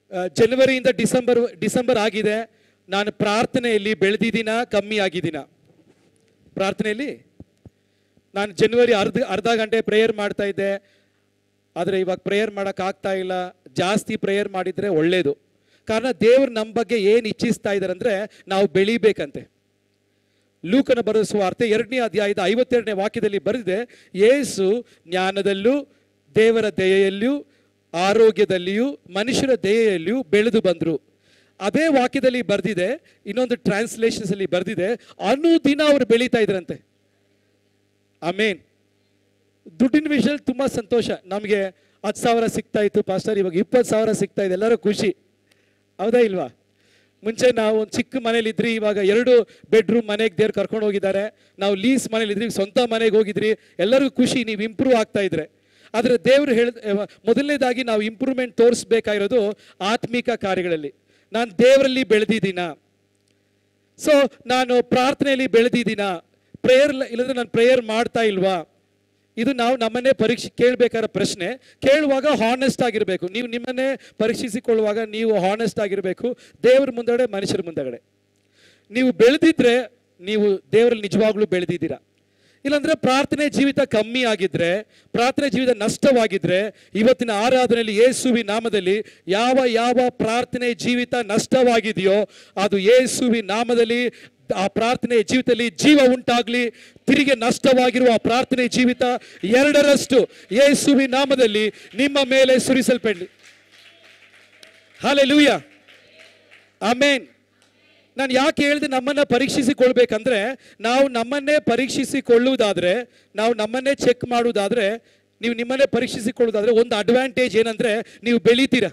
ಆ, ಜನವರಿಯಿಂದ December December ಆಗಿದೆ ನಾನು ಪ್ರಾರ್ಥನೆಯಲ್ಲಿ ಬೆಳೆದಿದ್ದೀನ ಕಮ್ಮಿ ಆಗಿದ್ದೀನ ಪ್ರಾರ್ಥನೆಯಲ್ಲಿ ನಾನು ಜನವರಿ ಅರ್ಧ ಅರ್ಧ ಗಂಟೆ ಪ್ರೇಯರ್ ಮಾಡ್ತಾ ಇದ್ದೆ ಆದರೆ ಇವಾಗ ಪ್ರೇಯರ್ ಆಗ್ತಾ ಇಲ್ಲ ಜಾಸ್ತಿ ಪ್ರೇಯರ್ ಮಾಡಿದರೆ ಒಳ್ಳೆಯದು ಕಾರಣ ದೇವ್ರು ನಮ್ಮ ಬಗ್ಗೆ ಏನು ಇಚ್ಛಿಸ್ತಾ ಇದ್ದಾರೆ ಅಂದರೆ ನಾವು ಬೆಳಿಬೇಕಂತೆ ಲೂಕನ ಬರೆದ ಸುವಾರ್ತೆ ಎರಡನೇ ಅಧ್ಯಾಯದ ಐವತ್ತೆರಡನೇ ವಾಕ್ಯದಲ್ಲಿ ಬರೆದಿದೆ ಯೇಸು ಜ್ಞಾನದಲ್ಲೂ ದೇವರ ದಯೆಯಲ್ಲಿಯೂ ಆರೋಗ್ಯದಲ್ಲಿಯೂ ಮನುಷ್ಯರ ದಯೆಯಲ್ಲಿಯೂ ಬೆಳೆದು ಬಂದರು ಅದೇ ವಾಕ್ಯದಲ್ಲಿ ಬರೆದಿದೆ ಇನ್ನೊಂದು ಟ್ರಾನ್ಸ್ಲೇಷನ್ಸ್ ಅಲ್ಲಿ ಬರೆದಿದೆ ಅನುದಿನ ಅವರು ಬೆಳೀತಾ ಇದ್ರಂತೆ ಆಮೇನ್ ದುಡ್ಡಿನ ವಿಷಯದಲ್ಲಿ ತುಂಬ ಸಂತೋಷ ನಮಗೆ ಹತ್ತು ಸಾವಿರ ಸಿಗ್ತಾ ಇತ್ತು ಪಾಸ್ಟರ್ ಇವಾಗ ಇಪ್ಪತ್ತು ಸಾವಿರ ಸಿಗ್ತಾ ಇದೆ ಎಲ್ಲರೂ ಖುಷಿ ಹೌದಾ ಇಲ್ವಾ ಮುಂಚೆ ನಾವು ಒಂದು ಚಿಕ್ಕ ಮನೇಲಿ ಇದ್ರಿ ಇವಾಗ ಎರಡು ಬೆಡ್ರೂಮ್ ಮನೆಗೆ ದೇವ್ರು ಕರ್ಕೊಂಡು ಹೋಗಿದ್ದಾರೆ ನಾವು ಲೀಸ್ ಮನೇಲಿ ಇದ್ರಿ ಸ್ವಂತ ಮನೆಗೆ ಹೋಗಿದ್ರಿ ಎಲ್ಲರಿಗೂ ಖುಷಿ ನೀವು ಇಂಪ್ರೂವ್ ಆಗ್ತಾ ಇದ್ರೆ ಆದರೆ ದೇವರು ಹೇಳ ಮೊದಲನೇದಾಗಿ ನಾವು ಇಂಪ್ರೂವ್ಮೆಂಟ್ ತೋರಿಸ್ಬೇಕಾಗಿರೋದು ಆತ್ಮಿಕ ಕಾರ್ಯಗಳಲ್ಲಿ ನಾನು ದೇವರಲ್ಲಿ ಬೆಳೆದಿದ್ದೀನ ಸೊ ನಾನು ಪ್ರಾರ್ಥನೆಯಲ್ಲಿ ಬೆಳೆದಿದ್ದೀನ ಪ್ರೇಯರ್ ಇಲ್ಲದ್ರೆ ನಾನು ಪ್ರೇಯರ್ ಮಾಡ್ತಾ ಇಲ್ವಾ ಇದು ನಾವು ನಮ್ಮನ್ನೇ ಪರೀಕ್ಷೆ ಕೇಳಬೇಕಾದ ಪ್ರಶ್ನೆ ಕೇಳುವಾಗ ಹಾನೆಸ್ಟ್ ಆಗಿರಬೇಕು ನೀವು ನಿಮ್ಮನ್ನೇ ಪರೀಕ್ಷಿಸಿಕೊಳ್ಳುವಾಗ ನೀವು ಹಾನೆಸ್ಟ್ ಆಗಿರಬೇಕು ದೇವ್ರ ಮುಂದಗಡೆ ಮನುಷ್ಯರ ಮುಂದಗಡೆ ನೀವು ಬೆಳೆದಿದ್ರೆ ನೀವು ದೇವರಲ್ಲಿ ನಿಜವಾಗ್ಲೂ ಬೆಳೆದಿದ್ದೀರಾ ಇಲ್ಲಾಂದ್ರೆ ಪ್ರಾರ್ಥನೆ ಜೀವಿತ ಕಮ್ಮಿ ಆಗಿದ್ರೆ ಪ್ರಾರ್ಥನೆ ಜೀವಿತ ನಷ್ಟವಾಗಿದ್ರೆ ಇವತ್ತಿನ ಆರಾಧನೆಯಲ್ಲಿ ಯೇಸುವಿ ನಾಮದಲ್ಲಿ ಯಾವ ಯಾವ ಪ್ರಾರ್ಥನೆ ಜೀವಿತ ನಷ್ಟವಾಗಿದೆಯೋ ಅದು ಯೇಸುವಿ ನಾಮದಲ್ಲಿ ಆ ಪ್ರಾರ್ಥನೆ ಜೀವಿತದಲ್ಲಿ ಜೀವ ಉಂಟಾಗ್ಲಿ ತಿರುಗಿ ನಷ್ಟವಾಗಿರುವ ಆ ಪ್ರಾರ್ಥನೆ ಜೀವಿತ ಎರಡರಷ್ಟು ಯೇಸುವಿ ನಾಮದಲ್ಲಿ ನಿಮ್ಮ ಮೇಲೆ ಸುರಿಸಲ್ಪಡಲಿ ಹಾಲೆಲೂಯ ಆಮೇನ್ ನಾನು ಯಾಕೆ ಹೇಳಿದೆ ನಮ್ಮನ್ನ ಪರೀಕ್ಷಿಸಿಕೊಳ್ಬೇಕಂದ್ರೆ ನಾವು ನಮ್ಮನ್ನೇ ಪರೀಕ್ಷಿಸಿಕೊಳ್ಳುವುದಾದ್ರೆ ನಾವು ನಮ್ಮನ್ನೇ ಚೆಕ್ ಮಾಡುವುದಾದ್ರೆ ನೀವು ನಿಮ್ಮನ್ನೇ ಪರೀಕ್ಷಿಸಿಕೊಳ್ಳುವುದಾದ್ರೆ ಒಂದು ಅಡ್ವಾಂಟೇಜ್ ಏನಂದ್ರೆ ನೀವು ಬೆಳಿತೀರ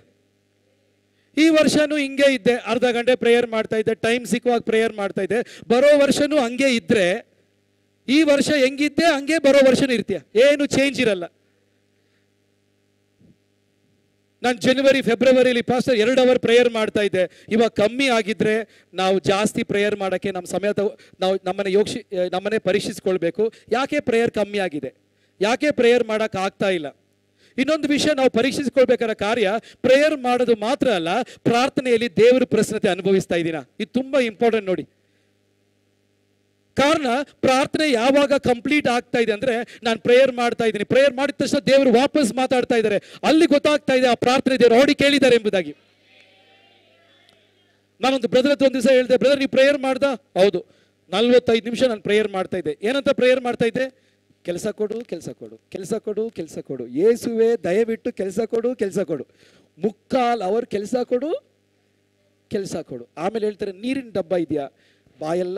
ಈ ವರ್ಷನೂ ಹಿಂಗೆ ಇದ್ದೆ ಅರ್ಧ ಗಂಟೆ ಪ್ರೇಯರ್ ಮಾಡ್ತಾ ಇದ್ದೆ ಟೈಮ್ ಸಿಕ್ಕುವಾಗ ಪ್ರೇಯರ್ ಮಾಡ್ತಾ ಇದ್ದೆ ಬರೋ ವರ್ಷನೂ ಹಂಗೆ ಇದ್ರೆ ಈ ವರ್ಷ ಹೆಂಗಿದ್ದೆ ಹಂಗೆ ಬರೋ ವರ್ಷನೂ ಇರ್ತೀಯ ಏನು ಚೇಂಜ್ ಇರಲ್ಲ ನಾನು ಜನವರಿ ಫೆಬ್ರವರಿಲಿ ಪಾಸ್ಟರ್ ಎರಡು ಅವರ್ ಪ್ರೇಯರ್ ಮಾಡ್ತಾ ಇದ್ದೆ ಇವಾಗ ಕಮ್ಮಿ ಆಗಿದ್ರೆ ನಾವು ಜಾಸ್ತಿ ಪ್ರೇಯರ್ ಮಾಡೋಕ್ಕೆ ನಮ್ಮ ಸಮಯ ತಗೊ- ನಾವು ನಮ್ಮನ್ನ ಯೋಕ್ಷಿ ನಮ್ಮನ್ನೇ ಪರೀಕ್ಷಿಸ್ಕೊಳ್ಬೇಕು ಯಾಕೆ ಪ್ರೇಯರ್ ಕಮ್ಮಿ ಆಗಿದೆ ಯಾಕೆ ಪ್ರೇಯರ್ ಮಾಡೋಕೆ ಆಗ್ತಾ ಇಲ್ಲ ಇನ್ನೊಂದು ವಿಷಯ ನಾವು ಪರೀಕ್ಷಿಸಿಕೊಳ್ಬೇಕಾದ ಕಾರ್ಯ ಪ್ರೇಯರ್ ಮಾಡೋದು ಮಾತ್ರ ಅಲ್ಲ ಪ್ರಾರ್ಥನೆಯಲ್ಲಿ ದೇವರ ಪ್ರಸನ್ನತೆ ಅನುಭವಿಸ್ತಾ ಇದ್ದೀನ ಇದು ತುಂಬ ಇಂಪಾರ್ಟೆಂಟ್ ನೋಡಿ ಕಾರಣ ಪ್ರಾರ್ಥನೆ ಯಾವಾಗ ಕಂಪ್ಲೀಟ್ ಆಗ್ತಾ ಇದೆ ಅಂದ್ರೆ ನಾನು ಪ್ರೇಯರ್ ಮಾಡ್ತಾ ಇದ್ದೀನಿ ಪ್ರೇಯರ್ ಮಾಡಿದ ತಕ್ಷಣ ದೇವರು ವಾಪಸ್ ಮಾತಾಡ್ತಾ ಇದ್ದಾರೆ ಅಲ್ಲಿ ಗೊತ್ತಾಗ್ತಾ ಇದೆ ಆ ಪ್ರಾರ್ಥನೆ ದೇವರು ನೋಡಿ ಕೇಳಿದ್ದಾರೆ ಎಂಬುದಾಗಿ ನಾನೊಂದು ಬ್ರದರ್ ಹತ್ರ ಒಂದು ದಿವಸ ಹೇಳಿದೆ ಬ್ರದರ್ ನೀವು ಪ್ರೇಯರ್ ಮಾಡ್ದ ಹೌದು ನಲ್ವತ್ತೈದು ನಿಮಿಷ ನಾನು ಪ್ರೇಯರ್ ಮಾಡ್ತಾ ಇದ್ದೆ ಏನಂತ ಪ್ರೇಯರ್ ಮಾಡ್ತಾ ಇದ್ದೆ ಕೆಲಸ ಕೊಡು ಕೆಲಸ ಕೊಡು ಕೆಲಸ ಕೊಡು ಕೆಲಸ ಕೊಡು ಯೇಸುವೆ ದಯವಿಟ್ಟು ಕೆಲಸ ಕೊಡು ಕೆಲಸ ಕೊಡು ಮುಕ್ಕಾಲ್ ಅವರ್ ಕೆಲಸ ಕೊಡು ಕೆಲಸ ಕೊಡು ಆಮೇಲೆ ಹೇಳ್ತಾರೆ ನೀರಿನ ಡಬ್ಬ ಇದೆಯಾ ಬಾಯೆಲ್ಲ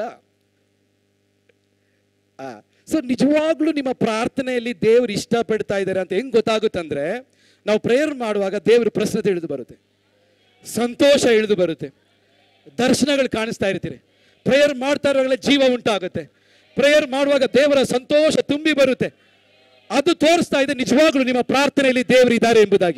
ಸೊ ನಿಜವಾಗ್ಲೂ ನಿಮ್ಮ ಪ್ರಾರ್ಥನೆಯಲ್ಲಿ ದೇವರು ಇಷ್ಟಪಡ್ತಾ ಇದ್ದಾರೆ ಅಂತ ಹೆಂಗ್ ಗೊತ್ತಾಗುತ್ತಂದ್ರೆ ನಾವು ಪ್ರೇಯರ್ ಮಾಡುವಾಗ ದೇವ್ರ ಪ್ರಶ್ನತೆ ಇಳಿದು ಬರುತ್ತೆ ಸಂತೋಷ ಇಳಿದು ಬರುತ್ತೆ ದರ್ಶನಗಳು ಕಾಣಿಸ್ತಾ ಇರ್ತೀರಿ ಪ್ರೇಯರ್ ಮಾಡ್ತಾ ಇರುವಾಗಲೇ ಜೀವ ಉಂಟಾಗುತ್ತೆ ಪ್ರೇಯರ್ ಮಾಡುವಾಗ ದೇವರ ಸಂತೋಷ ತುಂಬಿ ಬರುತ್ತೆ ಅದು ತೋರಿಸ್ತಾ ಇದೆ ನಿಜವಾಗ್ಲೂ ನಿಮ್ಮ ಪ್ರಾರ್ಥನೆಯಲ್ಲಿ ದೇವರು ಇದ್ದಾರೆ ಎಂಬುದಾಗಿ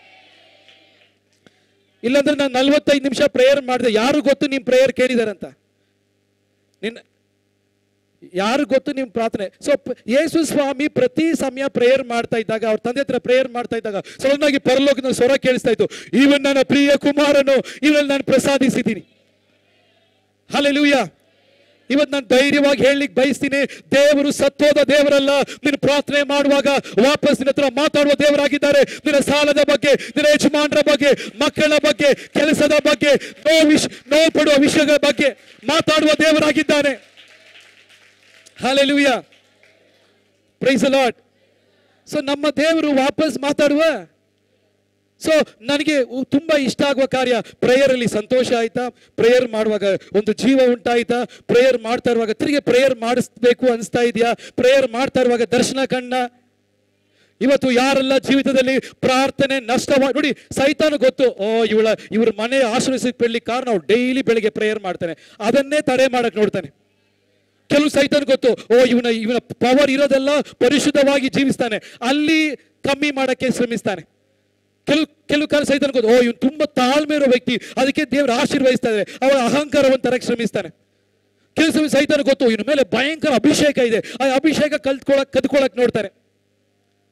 ಇಲ್ಲಾಂದ್ರೆ ನಾನು ನಲ್ವತ್ತೈದು ನಿಮಿಷ ಪ್ರೇಯರ್ ಮಾಡಿದೆ ಯಾರು ಗೊತ್ತು ನಿಮ್ಮ ಪ್ರೇಯರ್ ಕೇಳಿದಾರಂತ ನಿನ್ನ ಯಾರು ಗೊತ್ತು ನಿಮ್ಮ ಪ್ರಾರ್ಥನೆ ಸೊ ಯೇಸು ಸ್ವಾಮಿ ಪ್ರತಿ ಸಮಯ ಪ್ರೇಯರ್ ಮಾಡ್ತಾ ಇದ್ದಾಗ ಅವ್ರ ತಂದೆ ಹತ್ರ ಪ್ರೇಯರ್ ಮಾಡ್ತಾ ಇದ್ದಾಗ ಸಡನ್ ಆಗಿ ಪರಲೋಕದ ಸ್ವರ ಕೇಳಿಸ್ತಾ ಇತ್ತು ಇವನ್ ನನ್ನ ಪ್ರಿಯ ಕುಮಾರನು ಇವನಲ್ಲಿ ನಾನು ಪ್ರಸಾದಿಸಿದ್ದೀನಿ ಹಲೆಲೂಯ ಇವತ್ತು ನಾನು ಧೈರ್ಯವಾಗಿ ಹೇಳಲಿಕ್ಕೆ ಬಯಸ್ತೀನಿ ದೇವರು ಸತ್ವದ ದೇವರಲ್ಲ ನಿನ್ನ ಪ್ರಾರ್ಥನೆ ಮಾಡುವಾಗ ವಾಪಸ್ ನಿನ್ನ ಹತ್ರ ಮಾತಾಡುವ ದೇವರಾಗಿದ್ದಾರೆ ನಿನ್ನ ಸಾಲದ ಬಗ್ಗೆ ನಿನ್ನ ಯಜಮಾನರ ಬಗ್ಗೆ ಮಕ್ಕಳ ಬಗ್ಗೆ ಕೆಲಸದ ಬಗ್ಗೆ ನೋವು ವಿಷ ನೋವು ಪಡುವ ವಿಷಯಗಳ ಬಗ್ಗೆ ಮಾತಾಡುವ ದೇವರಾಗಿದ್ದಾನೆ ಹಾಲೆಲೂಯ ಪ್ರೈಸ್ ಲಾಟ್ ಸೊ ನಮ್ಮ ದೇವರು ವಾಪಸ್ ಮಾತಾಡುವ ಸೊ ನನಗೆ ಉ- ತುಂಬಾ ಇಷ್ಟ ಆಗುವ ಕಾರ್ಯ ಪ್ರೇಯರ್ ಅಲ್ಲಿ ಸಂತೋಷ ಆಯ್ತಾ ಪ್ರೇಯರ್ ಮಾಡುವಾಗ ಒಂದು ಜೀವ ಉಂಟಾಯ್ತಾ ಪ್ರೇಯರ್ ಮಾಡ್ತಾ ಇರುವಾಗ ತಿರುಗಿ ಪ್ರೇಯರ್ ಮಾಡಿಸ್ಬೇಕು ಅನಿಸ್ತಾ ಇದೆಯಾ ಪ್ರೇಯರ್ ಮಾಡ್ತಾ ಇರುವಾಗ ದರ್ಶನ ಕಣ್ಣ ಇವತ್ತು ಯಾರೆಲ್ಲ ಜೀವಿತದಲ್ಲಿ ಪ್ರಾರ್ಥನೆ ನಷ್ಟವಾಗಿ ನೋಡಿ ಸೈತಾನ ಗೊತ್ತು ಓ ಇವಳ ಇವ್ರ ಮನೆ ಆಶ್ರಯಿಸಿಕೊಳ್ಳಿ ಕಾರಣ ಅವ್ರು ಡೈಲಿ ಬೆಳಿಗ್ಗೆ ಪ್ರೇಯರ್ ಮಾಡ್ತಾನೆ ಅದನ್ನೇ ತಡೆ ಮಾಡಕ್ ನೋಡ್ತಾನೆ ಕೆಲವು ಸೈತಾನ್ ಗೊತ್ತು ಓ ಇವನ ಇವನ ಪವರ್ ಇರೋದೆಲ್ಲ ಪರಿಶುದ್ಧವಾಗಿ ಜೀವಿಸ್ತಾನೆ ಅಲ್ಲಿ ಕಮ್ಮಿ ಮಾಡಕ್ಕೆ ಶ್ರಮಿಸ್ತಾನೆ ಕೆಲವು ಕೆಲವು ಕಾಲ ಸೈತಾನ್ ಗೊತ್ತು ಓ ಇವನು ತುಂಬಾ ತಾಳ್ಮೆ ಇರೋ ವ್ಯಕ್ತಿ ಅದಕ್ಕೆ ದೇವರು ಆಶೀರ್ವಹಿಸ್ತಾ ಇದ್ದಾರೆ ಅವರ ಅಹಂಕಾರವನ್ನು ತರಕ್ಕೆ ಶ್ರಮಿಸ್ತಾನೆ ಕೆಲವು ಸಮಯ ಸೈತಾನ ಗೊತ್ತು ಇವನ ಮೇಲೆ ಭಯಂಕರ ಅಭಿಷೇಕ ಇದೆ ಆ ಅಭಿಷೇಕ ಕಲ್ತ್ಕೊಳಕ್ ಕದ್ಕೊಳಕ್ ನೋಡ್ತಾನೆ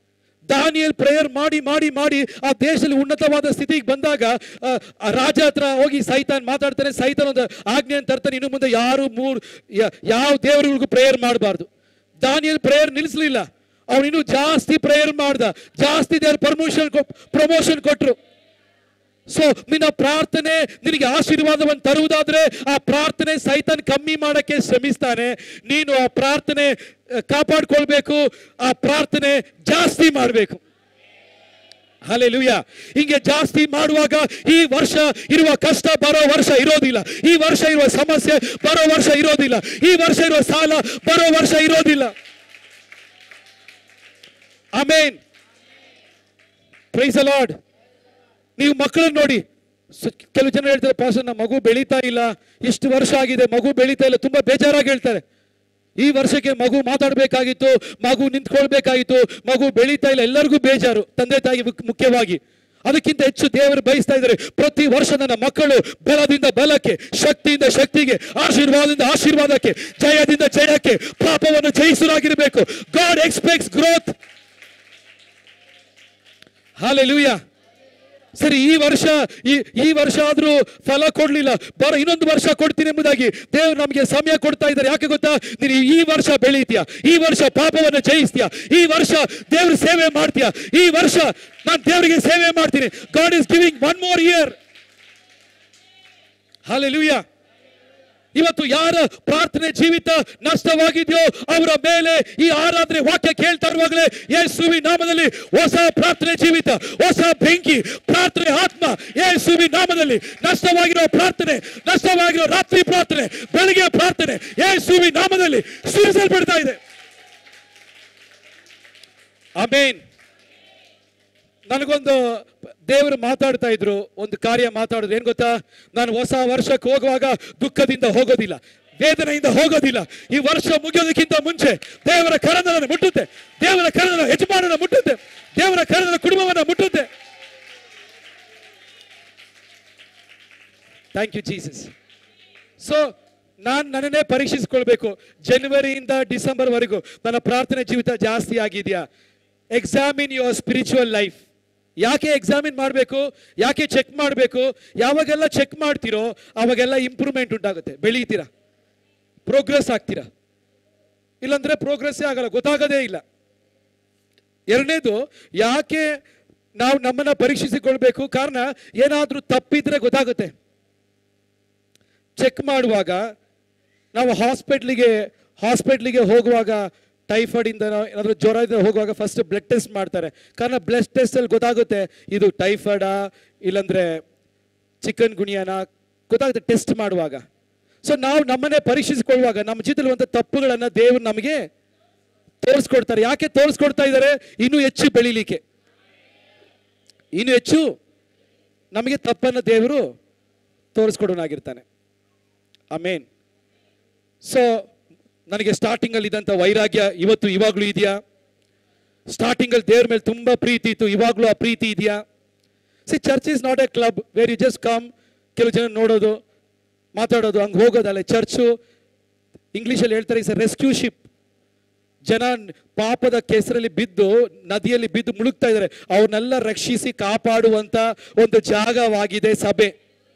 ದಾನಿಯಲ್ ಪ್ರೇಯರ್ ಮಾಡಿ ಮಾಡಿ ಮಾಡಿ ಆ ದೇಶದಲ್ಲಿ ಉನ್ನತವಾದ ಸ್ಥಿತಿಗೆ ಬಂದಾಗ ಆ, ಆ ರಾಜ ಹತ್ರ ಹೋಗಿ ಸೈತಾನ್ ಮಾತಾಡ್ತಾನೆ ಸೈತಾನ್ ಒಂದು ಆಜ್ಞೆ ತರ್ತಾನೆ ಇನ್ನು ಮುಂದೆ ಯಾರು ಮೂರು ಯ- ಯಾವ ದೇವರಿಗೂ ಪ್ರೇಯರ್ ಮಾಡಬಾರ್ದು ದಾನಿಯಲ್ ಪ್ರೇಯರ್ ನಿಲ್ಲಿಸಲಿಲ್ಲ ಅವನು ಇನ್ನೂ ಜಾಸ್ತಿ ಪ್ರೇಯರ್ ಮಾಡ್ದ ಜಾಸ್ತಿ ದೇವ್ರ ಪರ್ಮಿಷನ್ ಪ್ರಮೋಷನ್ ಕೊಟ್ರು ಸೊ ನಿನ್ನ ಪ್ರಾರ್ಥನೆ ನಿನಗೆ ಆಶೀರ್ವಾದವನ್ನು ತರುವುದಾದ್ರೆ ಆ ಪ್ರಾರ್ಥನೆ ಸೈತಾನ್ ಕಮ್ಮಿ ಮಾಡಕ್ಕೆ ಶ್ರಮಿಸ್ತಾನೆ ನೀನು ಆ ಪ್ರಾರ್ಥನೆ ಅಹ್, ಕಾಪಾಡ್ಕೊಳ್ಬೇಕು ಆ ಪ್ರಾರ್ಥನೆ ಜಾಸ್ತಿ ಮಾಡಬೇಕು ಹಲೆಲುಯ್ಯ ಹಿಂಗೆ ಜಾಸ್ತಿ ಮಾಡುವಾಗ ಈ ವರ್ಷ ಇರುವ ಕಷ್ಟ ಬರೋ ವರ್ಷ ಇರೋದಿಲ್ಲ ಈ ವರ್ಷ ಇರುವ ಸಮಸ್ಯೆ ಬರೋ ವರ್ಷ ಇರೋದಿಲ್ಲ ಈ ವರ್ಷ ಇರುವ ಸಾಲ ಬರೋ ವರ್ಷ ಇರೋದಿಲ್ಲ ಅಮೇನ್ ಪ್ರೈಸ್ ಲಾರ್ಡ್ ನೀವು ಮಕ್ಕಳನ್ನ ನೋಡಿ ಸ- ಕೆಲವು ಜನ ಹೇಳ್ತಾರೆ ಪಾಸ್ ನಮ್ಮ ಮಗು ಬೆಳೀತಾ ಇಲ್ಲ ಎಷ್ಟು ವರ್ಷ ಆಗಿದೆ ಮಗು ಬೆಳೀತಾ ಇಲ್ಲ ತುಂಬಾ ಬೇಜಾರಾಗಿ ಹೇಳ್ತಾರೆ ಈ ವರ್ಷಕ್ಕೆ ಮಗು ಮಾತಾಡಬೇಕಾಗಿತ್ತು ಮಗು ನಿಂತ್ಕೊಳ್ಬೇಕಾಗಿತ್ತು ಮಗು ಬೆಳೀತಾ ಇಲ್ಲ ಎಲ್ಲರಿಗೂ ಬೇಜಾರು ತಂದೆ ತಾಯಿ ಮುಖ್ಯ- ಮುಖ್ಯವಾಗಿ ಅದಕ್ಕಿಂತ ಹೆಚ್ಚು ದೇವರು ಬಯಸ್ತಾ ಇದ್ದಾರೆ ಪ್ರತಿ ವರ್ಷ ನನ್ನ ಮಕ್ಕಳು ಬಲದಿಂದ ಬಲಕ್ಕೆ ಶಕ್ತಿಯಿಂದ ಶಕ್ತಿಗೆ ಆಶೀರ್ವಾದದಿಂದ ಆಶೀರ್ವಾದಕ್ಕೆ ಜಯದಿಂದ ಜಯಕ್ಕೆ ಪಾಪವನ್ನು ಜಯಿಸಲಾಗಿರಬೇಕು ಗಾಡ್ ಎಕ್ಸ್ಪೆಕ್ಟ್ಸ್ ಗ್ರೋತ್ ಹಾಲೆಲೂಯಾ ಸರಿ ಈ ವರ್ಷ ಈ ಈ ವರ್ಷ ಆದ್ರೂ ಫಲ ಕೊಡ್ಲಿಲ್ಲ ಬರೋ ಇನ್ನೊಂದು ವರ್ಷ ಕೊಡ್ತೀನಿ ಎಂಬುದಾಗಿ ದೇವ್ರು ನಮಗೆ ಸಮಯ ಕೊಡ್ತಾ ಇದ್ದಾರೆ ಯಾಕೆ ಗೊತ್ತಾ ನೀನು ಈ ವರ್ಷ ಬೆಳೀತೀಯ ಈ ವರ್ಷ ಪಾಪವನ್ನು ಜಯಿಸ್ತೀಯ ಈ ವರ್ಷ ದೇವ್ರ ಸೇವೆ ಮಾಡ್ತೀಯ ಈ ವರ್ಷ ನಾನು ದೇವರಿಗೆ ಸೇವೆ ಮಾಡ್ತೀನಿ God is giving one more year hallelujah ಇವತ್ತು ಯಾರ ಪ್ರಾರ್ಥನೆ ಜೀವಿತ ನಷ್ಟವಾಗಿದೆಯೋ ಅವರ ಮೇಲೆ ಈ ಆರಾಧನೆ ವಾಕ್ಯ ಕೇಳ್ತಾ ಇರುವಾಗಲೇ ಯೇಸುವಿ ನಾಮದಲ್ಲಿ ಹೊಸ ಪ್ರಾರ್ಥನೆ ಜೀವಿತ ಹೊಸ ಬೆಂಕಿ ಪ್ರಾರ್ಥನೆ ಆತ್ಮ ಯೇಸುವಿ ನಾಮದಲ್ಲಿ ನಷ್ಟವಾಗಿರೋ ಪ್ರಾರ್ಥನೆ ನಷ್ಟವಾಗಿರೋ ರಾತ್ರಿ ಪ್ರಾರ್ಥನೆ ಬೆಳಿಗ್ಗೆ ಪ್ರಾರ್ಥನೆ ಯೇಸುವಿ ನಾಮದಲ್ಲಿ ಸುರಿಸಲ್ಪಡ್ತಾ ಇದೆ ಆಮೇನ್ ನನಗೊಂದು ದೇವರು ಮಾತಾಡ್ತಾ ಇದ್ರು ಒಂದು ಕಾರ್ಯ ಮಾತಾಡಿದ್ರು ಏನ್ ಗೊತ್ತಾ ನಾನು ಹೊಸ ವರ್ಷಕ್ಕೆ ಹೋಗುವಾಗ ದುಃಖದಿಂದ ಹೋಗೋದಿಲ್ಲ ವೇದನೆಯಿಂದ ಹೋಗೋದಿಲ್ಲ ಈ ವರ್ಷ ಮುಗಿಯೋದಕ್ಕಿಂತ ಮುಂಚೆ ದೇವರ ಕರನನ್ನು ಮುಟ್ಟುತ್ತೆ ದೇವರ ಕರನ ಯಜಮಾನನ ಮುಟ್ಟುತ್ತೆ ದೇವರ ಕರನ ಕುಟುಂಬವನ್ನ ಮುಟ್ಟುತ್ತೆ ಥ್ಯಾಂಕ್ ಯು ಜೀಸಸ್ ಸೊ ನಾನು ನನ್ನನ್ನೇ ಪರೀಕ್ಷಿಸ್ಕೊಳ್ಬೇಕು ಜನವರಿಯಿಂದ ಡಿಸೆಂಬರ್ ವರೆಗೂ ನನ್ನ ಪ್ರಾರ್ಥನೆ ಜೀವಿತ ಜಾಸ್ತಿ ಆಗಿದೆಯಾ ಎಕ್ಸಾಮಿನ್ ಯುವರ್ ಸ್ಪಿರಿಚುವಲ್ ಲೈಫ್ ಯಾಕೆ ಎಕ್ಸಾಮಿನ್ ಮಾಡಬೇಕು ಯಾಕೆ ಚೆಕ್ ಮಾಡಬೇಕು ಯಾವಾಗೆಲ್ಲ ಚೆಕ್ ಮಾಡ್ತೀರೋ ಅವಾಗೆಲ್ಲ ಇಂಪ್ರೂವ್ಮೆಂಟ್ ಉಂಟಾಗುತ್ತೆ ಬೆಳೀತೀರಾ ಪ್ರೋಗ್ರೆಸ್ ಆಗ್ತೀರಾ ಇಲ್ಲಾಂದ್ರೆ ಪ್ರೋಗ್ರೆಸ್ಸೇ ಆಗಲ್ಲ ಗೊತ್ತಾಗೋದೇ ಇಲ್ಲ ಎರಡನೇದು ಯಾಕೆ ನಾವು ನಮ್ಮನ್ನ ಪರೀಕ್ಷಿಸಿಕೊಳ್ಬೇಕು ಕಾರಣ ಏನಾದರೂ ತಪ್ಪಿದ್ರೆ ಗೊತ್ತಾಗುತ್ತೆ ಚೆಕ್ ಮಾಡುವಾಗ ನಾವು ಹಾಸ್ಪಿಟ್ಲಿಗೆ ಹಾಸ್ಪಿಟ್ಲಿಗೆ ಹೋಗುವಾಗ ಟೈಫಾಯ್ಡಿಂದ ಏನಾದರೂ ಜ್ವರದಿಂದ ಹೋಗುವಾಗ ಫಸ್ಟ್ ಬ್ಲಡ್ ಟೆಸ್ಟ್ ಮಾಡ್ತಾರೆ ಕಾರಣ ಬ್ಲಡ್ ಟೆಸ್ಟಲ್ಲಿ ಗೊತ್ತಾಗುತ್ತೆ ಇದು ಟೈಫಾಯ್ಡಾ ಇಲ್ಲಾಂದ್ರೆ ಚಿಕನ್ ಗುಣಿಯಾನ ಗೊತ್ತಾಗುತ್ತೆ ಟೆಸ್ಟ್ ಮಾಡುವಾಗ ಸೊ ನಾವು ನಮ್ಮನ್ನೇ ಪರೀಕ್ಷಿಸಿಕೊಳ್ಳುವಾಗ ನಮ್ಮ ಜೀವಿತದಲ್ಲಿ ತಪ್ಪುಗಳನ್ನು ದೇವರು ನಮಗೆ ತೋರಿಸ್ಕೊಡ್ತಾರೆ ಯಾಕೆ ತೋರಿಸ್ಕೊಡ್ತಾ ಇದ್ದಾರೆ ಇನ್ನೂ ಹೆಚ್ಚು ಬೆಳಿಲಿಕ್ಕೆ ಇನ್ನೂ ಹೆಚ್ಚು ನಮಗೆ ತಪ್ಪನ್ನು ದೇವರು ತೋರಿಸ್ಕೊಡೋನಾಗಿರ್ತಾನೆ ಆಮೇನ್ ಸೊ ನನಗೆ ಸ್ಟಾರ್ಟಿಂಗಲ್ಲಿ ಇದ್ದಂಥ ವೈರಾಗ್ಯ ಇವತ್ತು ಇವಾಗಲೂ ಇದೆಯಾ ಸ್ಟಾರ್ಟಿಂಗಲ್ಲಿ ದೇವ್ರ ಮೇಲೆ ತುಂಬ ಪ್ರೀತಿ ಇತ್ತು ಇವಾಗಲೂ ಆ ಪ್ರೀತಿ ಇದೆಯಾ see church is not a club where you just come ಕೆಲವು ಜನ ನೋಡೋದು ಮಾತಾಡೋದು ಹಂಗೆ ಹೋಗೋದಲ್ಲ ಚರ್ಚು ಇಂಗ್ಲೀಷಲ್ಲಿ ಹೇಳ್ತಾರೆ ಇಸ್ ರೆಸ್ಕ್ಯೂ ಶಿಪ್ ಜನ ಪಾಪದ ಕೆಸರಲ್ಲಿ ಬಿದ್ದು ನದಿಯಲ್ಲಿ ಬಿದ್ದು ಮುಳುಗ್ತಾ ಇದ್ದಾರೆ ಅವ್ರನ್ನೆಲ್ಲ ರಕ್ಷಿಸಿ ಕಾಪಾಡುವಂತ ಒಂದು ಜಾಗವಾಗಿದೆ ಸಭೆ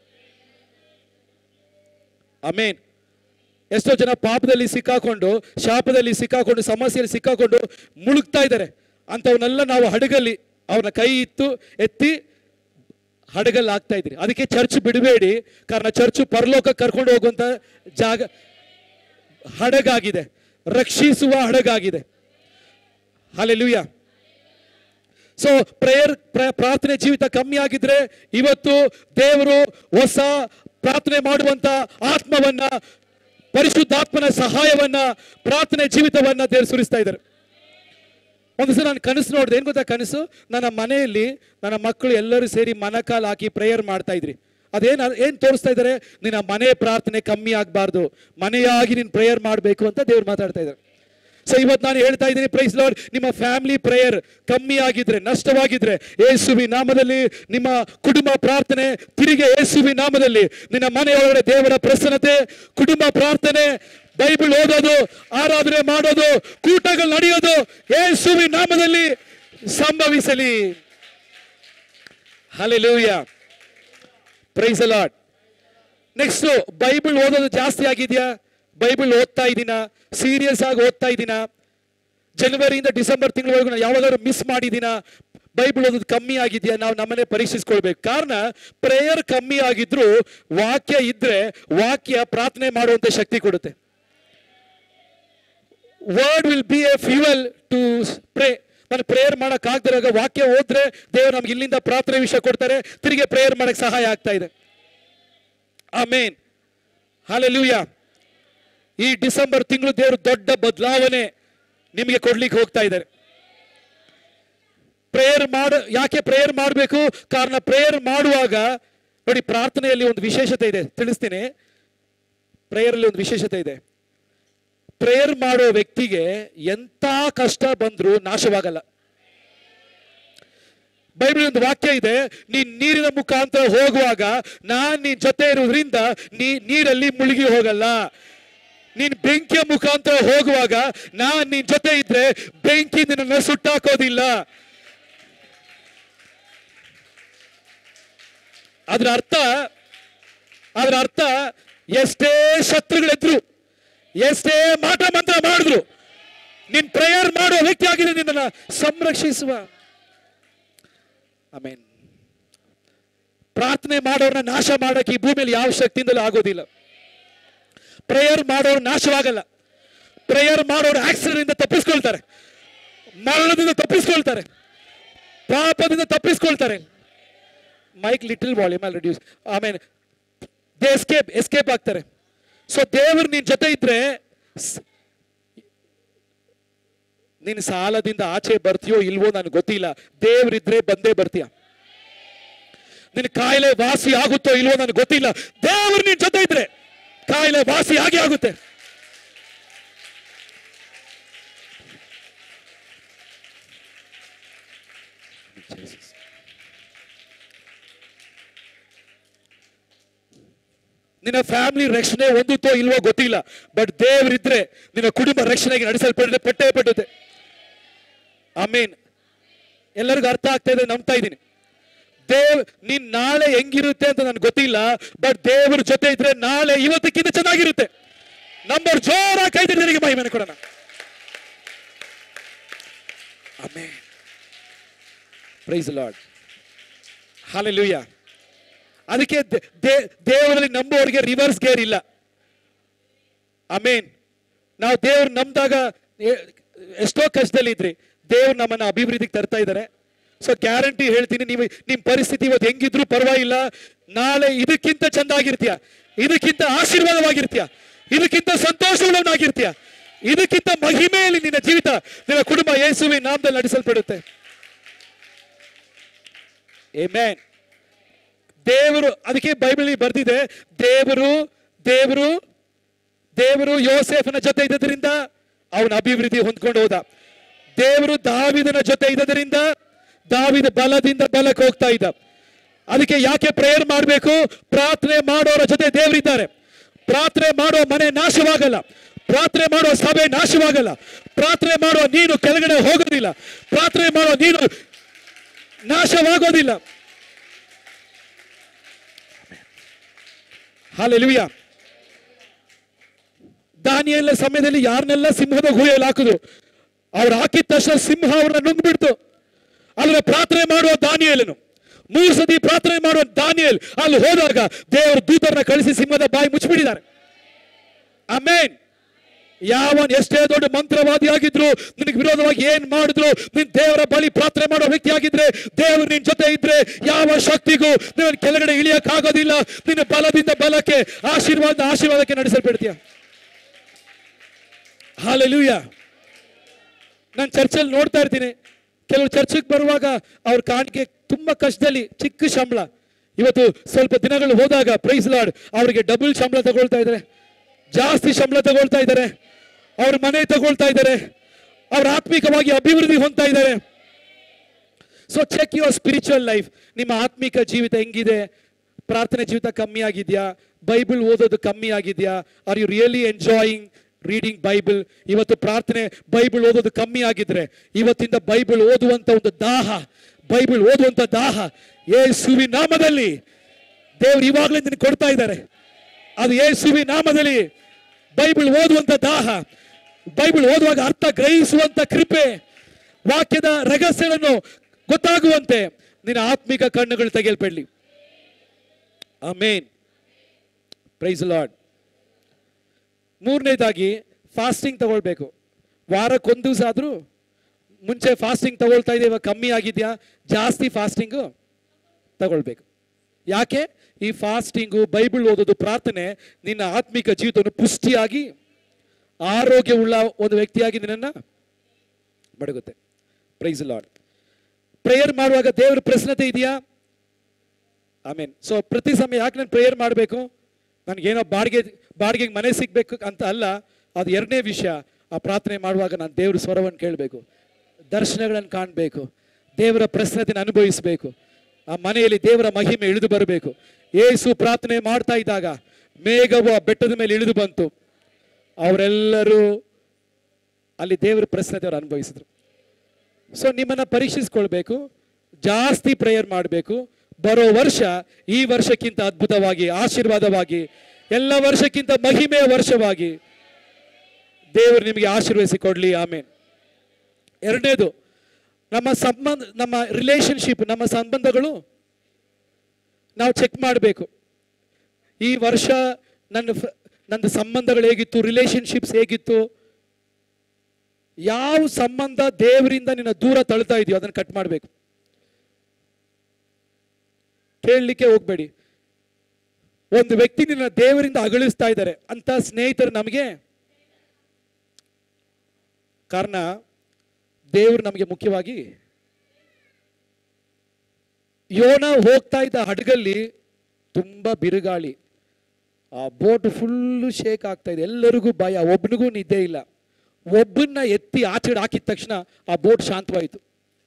ಅಮೇನ್ ಎಷ್ಟೋ ಜನ ಪಾಪದಲ್ಲಿ ಸಿಕ್ಕಾಕೊಂಡು ಶಾಪದಲ್ಲಿ ಸಿಕ್ಕಾಕೊಂಡು ಸಮಸ್ಯೆಯಲ್ಲಿ ಸಿಕ್ಕಾಕೊಂಡು ಮುಳುಗ್ತಾ ಇದ್ದಾರೆ ಅಂಥವನ್ನೆಲ್ಲ ನಾವು ಹಡಗಲ್ಲಿ ಅವನ ಕೈ ಇತ್ತು ಎತ್ತಿ ಹಡಗಲ್ಲಿ ಆಗ್ತಾ ಇದ್ರಿ ಅದಕ್ಕೆ ಚರ್ಚ್ ಬಿಡಬೇಡಿ ಕಾರಣ ಚರ್ಚ್ ಪರಲೋಕ ಕರ್ಕೊಂಡು ಹೋಗುವಂತ ಜಾಗ ಹಡಗಾಗಿದೆ ರಕ್ಷಿಸುವ ಹಡಗಾಗಿದೆ ಹಾಲೆಲೂಯ ಸೊ ಪ್ರೇಯರ್ ಪ್ರಾರ್ಥನೆ ಜೀವಿತ ಕಮ್ಮಿ ಆಗಿದ್ರೆ ಇವತ್ತು ದೇವರು ಹೊಸ ಪ್ರಾರ್ಥನೆ ಮಾಡುವಂತ ಆತ್ಮವನ್ನ ಪರಿಶುದ್ಧಾತ್ಮನ ಸಹಾಯವನ್ನ ಪ್ರಾರ್ಥನೆ ಜೀವಿತವನ್ನ ದೇವರು ಸುರಿಸ್ತಾ ಇದ್ದಾರೆ ಒಂದು ಸಲ ನಾನು ಕನಸು ನೋಡಿದೆ ಏನು ಗೊತ್ತಾ ಕನಸು ನನ್ನ ಮನೆಯಲ್ಲಿ ನನ್ನ ಮಕ್ಕಳು ಎಲ್ಲರೂ ಸೇರಿ ಮನಕಾಲ್ ಹಾಕಿ ಪ್ರೇಯರ್ ಮಾಡ್ತಾ ಇದ್ರಿ ಅದೇನು ಏನು ತೋರಿಸ್ತಾ ಇದ್ದಾರೆ ನಿನ್ನ ಮನೆ ಪ್ರಾರ್ಥನೆ ಕಮ್ಮಿ ಆಗಬಾರ್ದು ಮನೆಯಾಗಿ ನೀನು ಪ್ರೇಯರ್ ಮಾಡಬೇಕು ಅಂತ ದೇವ್ರು ಮಾತಾಡ್ತಾ ಇದ್ದಾರೆ ಸೊ ಇವತ್ತು ನಾನು ಹೇಳ್ತಾ ಇದ್ದೀನಿ ಪ್ರೈಸ್ ಲಾರ್ಡ್ ನಿಮ್ಮ ಫ್ಯಾಮಿಲಿ ಪ್ರೇಯರ್ ಕಮ್ಮಿ ಆಗಿದ್ರೆ ನಷ್ಟವಾಗಿದ್ರೆ ಏಸುವಿ ನಾಮದಲ್ಲಿ ನಿಮ್ಮ ಕುಟುಂಬ ಪ್ರಾರ್ಥನೆ ತಿರುಗಿ ಏಸುವಿ ನಾಮದಲ್ಲಿ ನಿನ್ನ ಮನೆಯೊಳಗಡೆ ದೇವರ ಪ್ರಸನ್ನತೆ ಕುಟುಂಬ ಪ್ರಾರ್ಥನೆ ಬೈಬಲ್ ಓದೋದು ಆರಾಧನೆ ಮಾಡೋದು ಕೂಟಗಳು ನಡೆಯೋದು ಏಸುವಿ ನಾಮದಲ್ಲಿ ಸಂಭವಿಸಲಿ hallelujah praise Lord next Bible ಓದೋದು ಜಾಸ್ತಿ ಆಗಿದೆಯಾ ಬೈಬಲ್ ಓದ್ತಾ ಇದ್ದೀನಾ ಸೀರಿಯಸ್ ಆಗಿ ಓದ್ತಾ ಇದ್ದೀನಾ ಜನವರಿಯಿಂದ ಡಿಸೆಂಬರ್ ತಿಂಗಳವರೆಗೂ ನಾನು ಯಾವಾಗಾದ್ರೂ ಮಿಸ್ ಮಾಡಿದ್ದೀನಾ ಬೈಬಲ್ ಓದೋದು ಕಮ್ಮಿ ಆಗಿದೆಯಾ ನಾವು ನಮ್ಮನೆ ಪರೀಕ್ಷಿಸ್ಕೊಳ್ಬೇಕು ಕಾರಣ ಪ್ರೇಯರ್ ಕಮ್ಮಿ ಆಗಿದ್ರು ವಾಕ್ಯ ಇದ್ರೆ ವಾಕ್ಯ ಪ್ರಾರ್ಥನೆ ಮಾಡುವಂತ ಶಕ್ತಿ ಕೊಡುತ್ತೆ word will be a fuel to pray ನಾನು ಪ್ರೇಯರ್ ಮಾಡಕ್ ಆಗದಿರಾಗ ವಾಕ್ಯ ಓದ್ರೆ ದೇವರು ನಮ್ಗೆ ಇಲ್ಲಿಂದ ಪ್ರಾರ್ಥನೆ ವಿಷಯ ಕೊಡ್ತಾರೆ ತಿರುಗಿ ಪ್ರೇಯರ್ ಮಾಡಕ್ ಸಹಾಯ ಆಗ್ತಾ ಇದೆ ಆಮೇನ್ ಹಾಲೆಲೂಯ ಈ ಡಿಸೆಂಬರ್ ತಿಂಗಳು ದೇವರು ದೊಡ್ಡ ಬದಲಾವಣೆ ನಿಮಗೆ ಕೊಡ್ಲಿಕ್ಕೆ ಹೋಗ್ತಾ ಇದ್ದಾರೆ ಪ್ರೇಯರ್ ಮಾಡ ಯಾಕೆ ಪ್ರೇಯರ್ ಮಾಡಬೇಕು ಕಾರಣ ಪ್ರೇಯರ್ ಮಾಡುವಾಗ ನೋಡಿ ಪ್ರಾರ್ಥನೆಯಲ್ಲಿ ಒಂದು ವಿಶೇಷತೆ ಇದೆ ತಿಳಿಸ್ತೀನಿ ಪ್ರೇಯರ್ ಅಲ್ಲಿ ಒಂದು ವಿಶೇಷತೆ ಇದೆ ಪ್ರೇಯರ್ ಮಾಡೋ ವ್ಯಕ್ತಿಗೆ ಎಂತ ಕಷ್ಟ ಬಂದ್ರೂ ನಾಶವಾಗಲ್ಲ ಬೈಬಲ್ ಒಂದು ವಾಕ್ಯ ಇದೆ ನೀನ್ ನೀರಿನ ಮುಖಾಂತರ ಹೋಗುವಾಗ ನಾನ್ ನಿನ್ ಜೊತೆ ಇರುವುದರಿಂದ ನೀ ನೀರಲ್ಲಿ ಮುಳುಗಿ ಹೋಗಲ್ಲ ನೀನ್ ಬೆಂಕಿಯ ಮುಖಾಂತರ ಹೋಗುವಾಗ ನಾನ್ ನಿನ್ ಜೊತೆ ಇದ್ರೆ ಬೆಂಕಿ ನಿನ್ನ ಸುಟ್ಟಾಕೋದಿಲ್ಲ ಅದ್ರ ಅರ್ಥ ಅದ್ರ ಅರ್ಥ ಎಷ್ಟೇ ಶತ್ರುಗಳಿದ್ರು ಎಷ್ಟೇ ಮಾಟ ಮಂತ್ರ ಮಾಡಿದ್ರು ನೀನ್ ಪ್ರೇಯರ್ ಮಾಡುವ ವ್ಯಕ್ತಿ ಆಗಿದೆ ನಿನ್ನನ್ನ ಸಂರಕ್ಷಿಸುವ ಆಮೇನ್ ಪ್ರಾರ್ಥನೆ ಮಾಡೋರ್ನ ನಾಶ ಮಾಡಕ್ಕೆ ಈ ಭೂಮಿಯಲ್ಲಿ ಯಾವ ಶಕ್ತಿಯಿಂದಲೂ ಆಗೋದಿಲ್ಲ ಪ್ರೇಯರ್ ಮಾಡೋರು ನಾಶವಾಗಲ್ಲ ಪ್ರೇಯರ್ ಮಾಡೋರು ಆಕ್ಸಿಡೆಂಟ್ ಇಂದ ತಪ್ಪಿಸ್ಕೊಳ್ತಾರೆ ಮರಣದಿಂದ ತಪ್ಪಿಸ್ಕೊಳ್ತಾರೆ ಪಾಪದಿಂದ ತಪ್ಪಿಸ್ಕೊಳ್ತಾರೆ ಮೈಕ್ ಲಿಟಲ್ ವಾಲ್ಯೂಮ್ ಅಲ್ಲಿ ರೆಡ್ಯೂಸ್ ಆಮೇಲೆ ದೇ ಎಸ್ಕೇಪ್ ಎಸ್ಕೇಪ್ ಆಗ್ತಾರೆ ಸೊ ದೇವರು ನಿನ್ ಜೊತೆ ಇದ್ರೆ ಸ್- ನೀನು ಸಾಲದಿಂದ ಆಚೆ ಬರ್ತೀಯೋ ಇಲ್ವೋ ನನಗೆ ಗೊತ್ತಿಲ್ಲ ದೇವರಿದ್ರೆ ಬಂದೇ ಬರ್ತೀಯ ನಿನ್ನ ಕಾಯಿಲೆ ವಾಸಿ ಆಗುತ್ತೋ ಇಲ್ವೋ ನನಗೆ ಗೊತ್ತಿಲ್ಲ ದೇವರು ನಿನ್ ಜೊತೆ ಇದ್ರೆ ಕಾಯಿಲೆ ವಾಸಿ ಆಗಿ ಆಗುತ್ತೆ ನಿನ್ನ ಫ್ಯಾಮಿಲಿ ರಕ್ಷಣೆ ಹೊಂದುತ್ತೋ ಇಲ್ವೋ ಗೊತ್ತಿಲ್ಲ ಬಟ್ ದೇವರಿದ್ರೆ ನಿನ್ನ ಕುಟುಂಬ ರಕ್ಷಣೆಗೆ ನಡೆಸಲ್ಪಟ್ಟೆ ಪಟ್ಟೇ ಪಟ್ಟುತ್ತೆ ಆಮೇನ್ ಎಲ್ಲರಿಗೂ ಅರ್ಥ ಆಗ್ತಾ ಇದೆ ನಂಬ್ತಾ ಇದ್ದೀನಿ ದೇವ್ ನೀನ್ ನಾಳೆ ಹೆಂಗಿರುತ್ತೆ ಅಂತ ನನ್ಗೆ ಗೊತ್ತಿಲ್ಲ ಬಟ್ ದೇವ್ರ ಜೊತೆ ಇದ್ರೆ ನಾಳೆ ಇವತ್ತಕ್ಕಿಂತ ಚೆನ್ನಾಗಿರುತ್ತೆ ನಂಬರ್ ಜೋರಾಗಿ ಕೈ ನಿನಗೆ ಮಹಿಮೆನ ಕೊಡೋಣ ಆಮೇನ್ ಪ್ರೈಸ್ ಲಾರ್ಡ್ ಹಾಲೆಲೂಯಾ ಅದಕ್ಕೆ ದೇ- ದೇ- ದೇವರಲ್ಲಿ ನಂಬುವವರಿಗೆ ರಿವರ್ಸ್ ಗೇರ್ ಇಲ್ಲ ಅಮೇನ್ ನಾವು ದೇವ್ರು ನಂಬಿದಾಗ ಎಷ್ಟೋ ಕಷ್ಟದಲ್ಲಿ ಇದ್ರಿ ದೇವ್ರು ನಮ್ಮನ್ನ ಅಭಿವೃದ್ಧಿಗೆ ತರ್ತಾ ಇದ್ದಾರೆ ಸೊ ಗ್ಯಾರಂಟಿ ಹೇಳ್ತೀನಿ ನೀವು ನಿಮ್ ಪರಿಸ್ಥಿತಿ ಇವತ್ತು ಹೆಂಗಿದ್ರು ಪರವಾಗಿಲ್ಲ ನಾಳೆ ಇದಕ್ಕಿಂತ ಚಂದಾಗಿರ್ತೀಯ ಇದಕ್ಕಿಂತ ಆಶೀರ್ವಾದವಾಗಿರ್ತೀಯ ಇದಕ್ಕಿಂತ ಸಂತೋಷವುಳ್ಳವನಾಗಿರ್ತೀಯ ಇದಕ್ಕಿಂತ ಮಹಿಮೆಯಲ್ಲಿ ನಿನ್ನ ಜೀವಿತ ನಿನ್ನ ಕುಟುಂಬ ಯೇಸುವಿನ ನಾಮದಲ್ಲಿ ನಡೆಸಲ್ಪಡುತ್ತೆ Amen. ದೇವರು ಅದಕ್ಕೆ ಬೈಬಲ್ ಬರ್ದಿದೆ ದೇವರು ದೇವರು ದೇವರು ಯೋಸೇಫನ ಜೊತೆ ಇದ್ದದರಿಂದ ಅವನ ಅಭಿವೃದ್ಧಿ ಹೊಂದ್ಕೊಂಡು ಹೋದ ದೇವರು ದಾವಿದನ ಜೊತೆ ಇದ್ದದರಿಂದ ದಾವಿದ ಬಲದಿಂದ ಬಲಕ್ಕೆ ಹೋಗ್ತಾ ಇದ್ದ ಅದಕ್ಕೆ ಯಾಕೆ ಪ್ರೇಯರ್ ಮಾಡಬೇಕು ಪ್ರಾರ್ಥನೆ ಮಾಡೋರ ಜೊತೆ ದೇವರಿದ್ದಾರೆ ಪ್ರಾರ್ಥನೆ ಮಾಡೋ ಮನೆ ನಾಶವಾಗಲ್ಲ ಪ್ರಾರ್ಥನೆ ಮಾಡೋ ಸಭೆ ನಾಶವಾಗಲ್ಲ ಪ್ರಾರ್ಥನೆ ಮಾಡೋ ನೀನು ಕೆಳಗಡೆ ಹೋಗೋದಿಲ್ಲ ಪ್ರಾರ್ಥನೆ ಮಾಡೋ ನೀನು ನಾಶವಾಗೋದಿಲ್ಲ ಹಾಲೆಲುಯ್ಯ ದಾನಿಯಲ್ಲ ಸಮಯದಲ್ಲಿ ಯಾರನ್ನೆಲ್ಲ ಸಿಂಹದ ಗುಹೆಯಲ್ಲಿ ಹಾಕಿದ್ರು ಅವ್ರು ಹಾಕಿದ ತಕ್ಷಣ ಸಿಂಹ ಅವ್ರನ್ನ ನುಂಗ್ಬಿಡ್ತು ಅಲ್ಲದೆ ಪ್ರಾರ್ಥನೆ ಮಾಡುವ ದಾನಿಯೇಲನು ಮೂರು ಸತಿ ಪ್ರಾರ್ಥನೆ ಮಾಡುವ ದಾನಿಯಲ್ ಅಲ್ಲಿ ಹೋದಾಗ ದೇವರು ದೂತರನ್ನ ಕಳಿಸಿ ಸಿಂಹದ ಬಾಯಿ ಮುಚ್ಚಿಬಿಟ್ಟಿದ್ದಾರೆ ಆಮೇನ್ ಯಾವನ್ ಎಷ್ಟೇ ದೊಡ್ಡ ಮಂತ್ರವಾದಿ ಆಗಿದ್ರು ನಿನಗೆ ವಿರೋಧವಾಗಿ ಏನ್ ಮಾಡಿದ್ರು ನಿನ್ ದೇವರ ಬಳಿ ಪ್ರಾರ್ಥನೆ ಮಾಡೋ ವ್ಯಕ್ತಿ ಆಗಿದ್ರೆ ದೇವರು ನಿನ್ ಜೊತೆ ಇದ್ರೆ ಯಾವ ಶಕ್ತಿಗೂ ನೀನು ಕೆಳಗಡೆ ಇಳಿಯಕ್ ಆಗೋದಿಲ್ಲ ನಿನ್ನ ಬಲದಿಂದ ಬಲಕ್ಕೆ ಆಶೀರ್ವಾದ ಆಶೀರ್ವಾದಕ್ಕೆ ನಡೆಸಲ್ಪಡ್ತೀಯ ಹಾಲೆಲೂಯ ನಾನು ಚರ್ಚಲ್ಲಿ ನೋಡ್ತಾ ಇರ್ತೀನಿ ಕೆಲವು ಚರ್ಚಿಗೆ ಬರುವಾಗ ಅವ್ರ ಕಾಣಿಕೆ ತುಂಬಾ ಕಷ್ಟದಲ್ಲಿ ಚಿಕ್ಕ ಸಂಬಳ ಇವತ್ತು ಸ್ವಲ್ಪ ದಿನಗಳು ಹೋದಾಗ ಪ್ರೈಸ್ ಲಾರ್ಡ್ ಅವರಿಗೆ ಡಬಲ್ ಸಂಬಳ ತಗೊಳ್ತಾ ಇದ್ದಾರೆ ಜಾಸ್ತಿ ಸಂಬಳ ತಗೊಳ್ತಾ ಇದ್ದಾರೆ ಅವ್ರ ಮನೆ ತಗೊಳ್ತಾ ಇದ್ದಾರೆ ಅವ್ರ ಆತ್ಮಿಕವಾಗಿ ಅಭಿವೃದ್ಧಿ ಹೊಂದ್ತಾ ಇದ್ದಾರೆ so check your spiritual life ನಿಮ್ಮ ಆತ್ಮಿಕ ಜೀವಿತ ಹೆಂಗಿದೆ ಪ್ರಾರ್ಥನೆ ಜೀವಿತ ಕಮ್ಮಿ ಆಗಿದೆಯಾ ಬೈಬಲ್ ಓದೋದು ಕಮ್ಮಿ ಆಗಿದೆಯಾ are you really enjoying reading Bible ಇವತ್ತು ಪ್ರಾರ್ಥನೆ ಬೈಬಲ್ ಓದೋದು ಕಮ್ಮಿ ಆಗಿದ್ರೆ ಇವತ್ತಿಂದ ಬೈಬಲ್ ಓದುವಂತ ಒಂದು ದಾಹ ಬೈಬಲ್ ಓದುವಂತ ದಾಹ ಯೇಸುವಿ ನಾಮದಲ್ಲಿ ದೇವರು ಇವಾಗಲೇ ನಿನಗೆ ಕೊಡ್ತಾ ಇದ್ದಾರೆ ಅದು ಯೇಸುವಿ ನಾಮದಲ್ಲಿ ಬೈಬಲ್ ಓದುವಂತ ದಾಹ ಬೈಬಲ್ ಓದುವಾಗ ಅರ್ಥ ಗ್ರಹಿಸುವಂತ ಕೃಪೆ ವಾಕ್ಯದ ರಹಸ್ಯಗಳನ್ನು ಗೊತ್ತಾಗುವಂತೆ ನಿನ್ನ ಆತ್ಮಿಕ ಕಣ್ಣುಗಳು ತೆಗೆಯಲ್ಪಡ್ಲಿ ಆಮೇನ್ ಪ್ರೈಸ್ ಲಾರ್ಡ್ ಮೂರನೇದಾಗಿ ಫಾಸ್ಟಿಂಗ್ ತಗೊಳ್ಬೇಕು ವಾರಕ್ಕೊಂದು ದಿವಸ ಆದರೂ ಮುಂಚೆ ಫಾಸ್ಟಿಂಗ್ ತಗೊಳ್ತಾ ಇದೆ ಇವಾಗ ಕಮ್ಮಿ ಆಗಿದೆಯಾ ಜಾಸ್ತಿ ಫಾಸ್ಟಿಂಗು ತಗೊಳ್ಬೇಕು ಯಾಕೆ ಈ ಫಾಸ್ಟಿಂಗು ಬೈಬಲ್ ಓದೋದು ಪ್ರಾರ್ಥನೆ ನಿನ್ನ ಆತ್ಮಿಕ ಜೀವಿತವನ್ನು ಪುಷ್ಟಿಯಾಗಿ ಆರೋಗ್ಯವುಳ್ಳ ಒಂದು ವ್ಯಕ್ತಿಯಾಗಿ ನಿನ್ನನ್ನು ಮಡಗುತ್ತೆ ಪ್ರೈಸ್ ಲಾರ್ಡ್ ಪ್ರೇಯರ್ ಮಾಡುವಾಗ ದೇವರ ಪ್ರಶ್ನತೆ ಇದೆಯಾ ಆಮೇನ್ ಸೊ ಪ್ರತಿ ಸಮಯ ಯಾಕೆ ನಾನು ಪ್ರೇಯರ್ ಮಾಡಬೇಕು ನನಗೇನೋ ಬಾಡಿಗೆ ಬಾಡಿಗೆಗೆ ಮನೆ ಸಿಗ್ಬೇಕು ಅಂತ ಅಲ್ಲ ಅದು ಎರಡನೇ ವಿಷಯ ಆ ಪ್ರಾರ್ಥನೆ ಮಾಡುವಾಗ ನಾನು ದೇವ್ರ ಸ್ವರವನ್ನು ಕೇಳಬೇಕು ದರ್ಶನಗಳನ್ನು ಕಾಣಬೇಕು ದೇವರ ಪ್ರಶ್ನತೆಯನ್ನು ಅನುಭವಿಸಬೇಕು ಆ ಮನೆಯಲ್ಲಿ ದೇವರ ಮಹಿಮೆ ಇಳಿದು ಬರಬೇಕು ಏಸು ಪ್ರಾರ್ಥನೆ ಮಾಡ್ತಾ ಇದ್ದಾಗ ಮೇಘವು ಆ ಬೆಟ್ಟದ ಮೇಲೆ ಇಳಿದು ಬಂತು ಅವರೆಲ್ಲರೂ ಅಲ್ಲಿ ದೇವರ ಪ್ರಶ್ನತೆ ಅವರು ಅನುಭವಿಸಿದ್ರು ಸೊ ನಿಮ್ಮನ್ನ ಪರೀಕ್ಷಿಸ್ಕೊಳ್ಬೇಕು ಜಾಸ್ತಿ ಪ್ರೇಯರ್ ಮಾಡಬೇಕು ಬರೋ ವರ್ಷ ಈ ವರ್ಷಕ್ಕಿಂತ ಅದ್ಭುತವಾಗಿ ಆಶೀರ್ವಾದವಾಗಿ ಎಲ್ಲ ವರ್ಷಕ್ಕಿಂತ ಮಹಿಮೆಯ ವರ್ಷವಾಗಿ ದೇವರು ನಿಮಗೆ ಆಶೀರ್ವದಿಸಿ ಕೊಡ್ಲಿ ಆಮೇಲೆ ಎರಡನೇದು ನಮ್ಮ ಸಂಬಂಧ ನಮ್ಮ ರಿಲೇಶನ್ಶಿಪ್ ನಮ್ಮ ಸಂಬಂಧಗಳು ನಾವು ಚೆಕ್ ಮಾಡಬೇಕು ಈ ವರ್ಷ ನನ್ನ ಫ- ನನ್ನ ಸಂಬಂಧಗಳು ಹೇಗಿತ್ತು ರಿಲೇಶನ್ಶಿಪ್ಸ್ ಹೇಗಿತ್ತು ಯಾವ ಸಂಬಂಧ ದೇವರಿಂದ ನಿನ್ನ ದೂರ ತಳ್ತಾ ಇದೆಯೋ ಅದನ್ನು ಕಟ್ ಮಾಡಬೇಕು ಕೇಳಲಿಕ್ಕೆ ಹೋಗ್ಬೇಡಿ ಒಂದು ವ್ಯಕ್ತಿ ನಿನ್ನ ದೇವರಿಂದ ಅಗಳಿಸ್ತಾ ಇದ್ದಾರೆ ಅಂತ ಸ್ನೇಹಿತರು ನಮಗೆ ಕಾರಣ ದೇವರು ನಮಗೆ ಮುಖ್ಯವಾಗಿ ಯೋನ ಹೋಗ್ತಾ ಇದ್ದ ಹಡಗಲ್ಲಿ ತುಂಬಾ ಬಿರುಗಾಳಿ ಆ ಬೋಟ್ ಫುಲ್ಲು ಶೇಕ್ ಆಗ್ತಾ ಇದೆ ಎಲ್ಲರಿಗೂ ಭಯ ಒಬ್ಬನಿಗೂ ನಿದ್ದೆ ಇಲ್ಲ ಒಬ್ಬನ್ನ ಎತ್ತಿ ಆಚೆಡೆ ಹಾಕಿದ ತಕ್ಷಣ ಆ ಬೋಟ್ ಶಾಂತವಾಯಿತು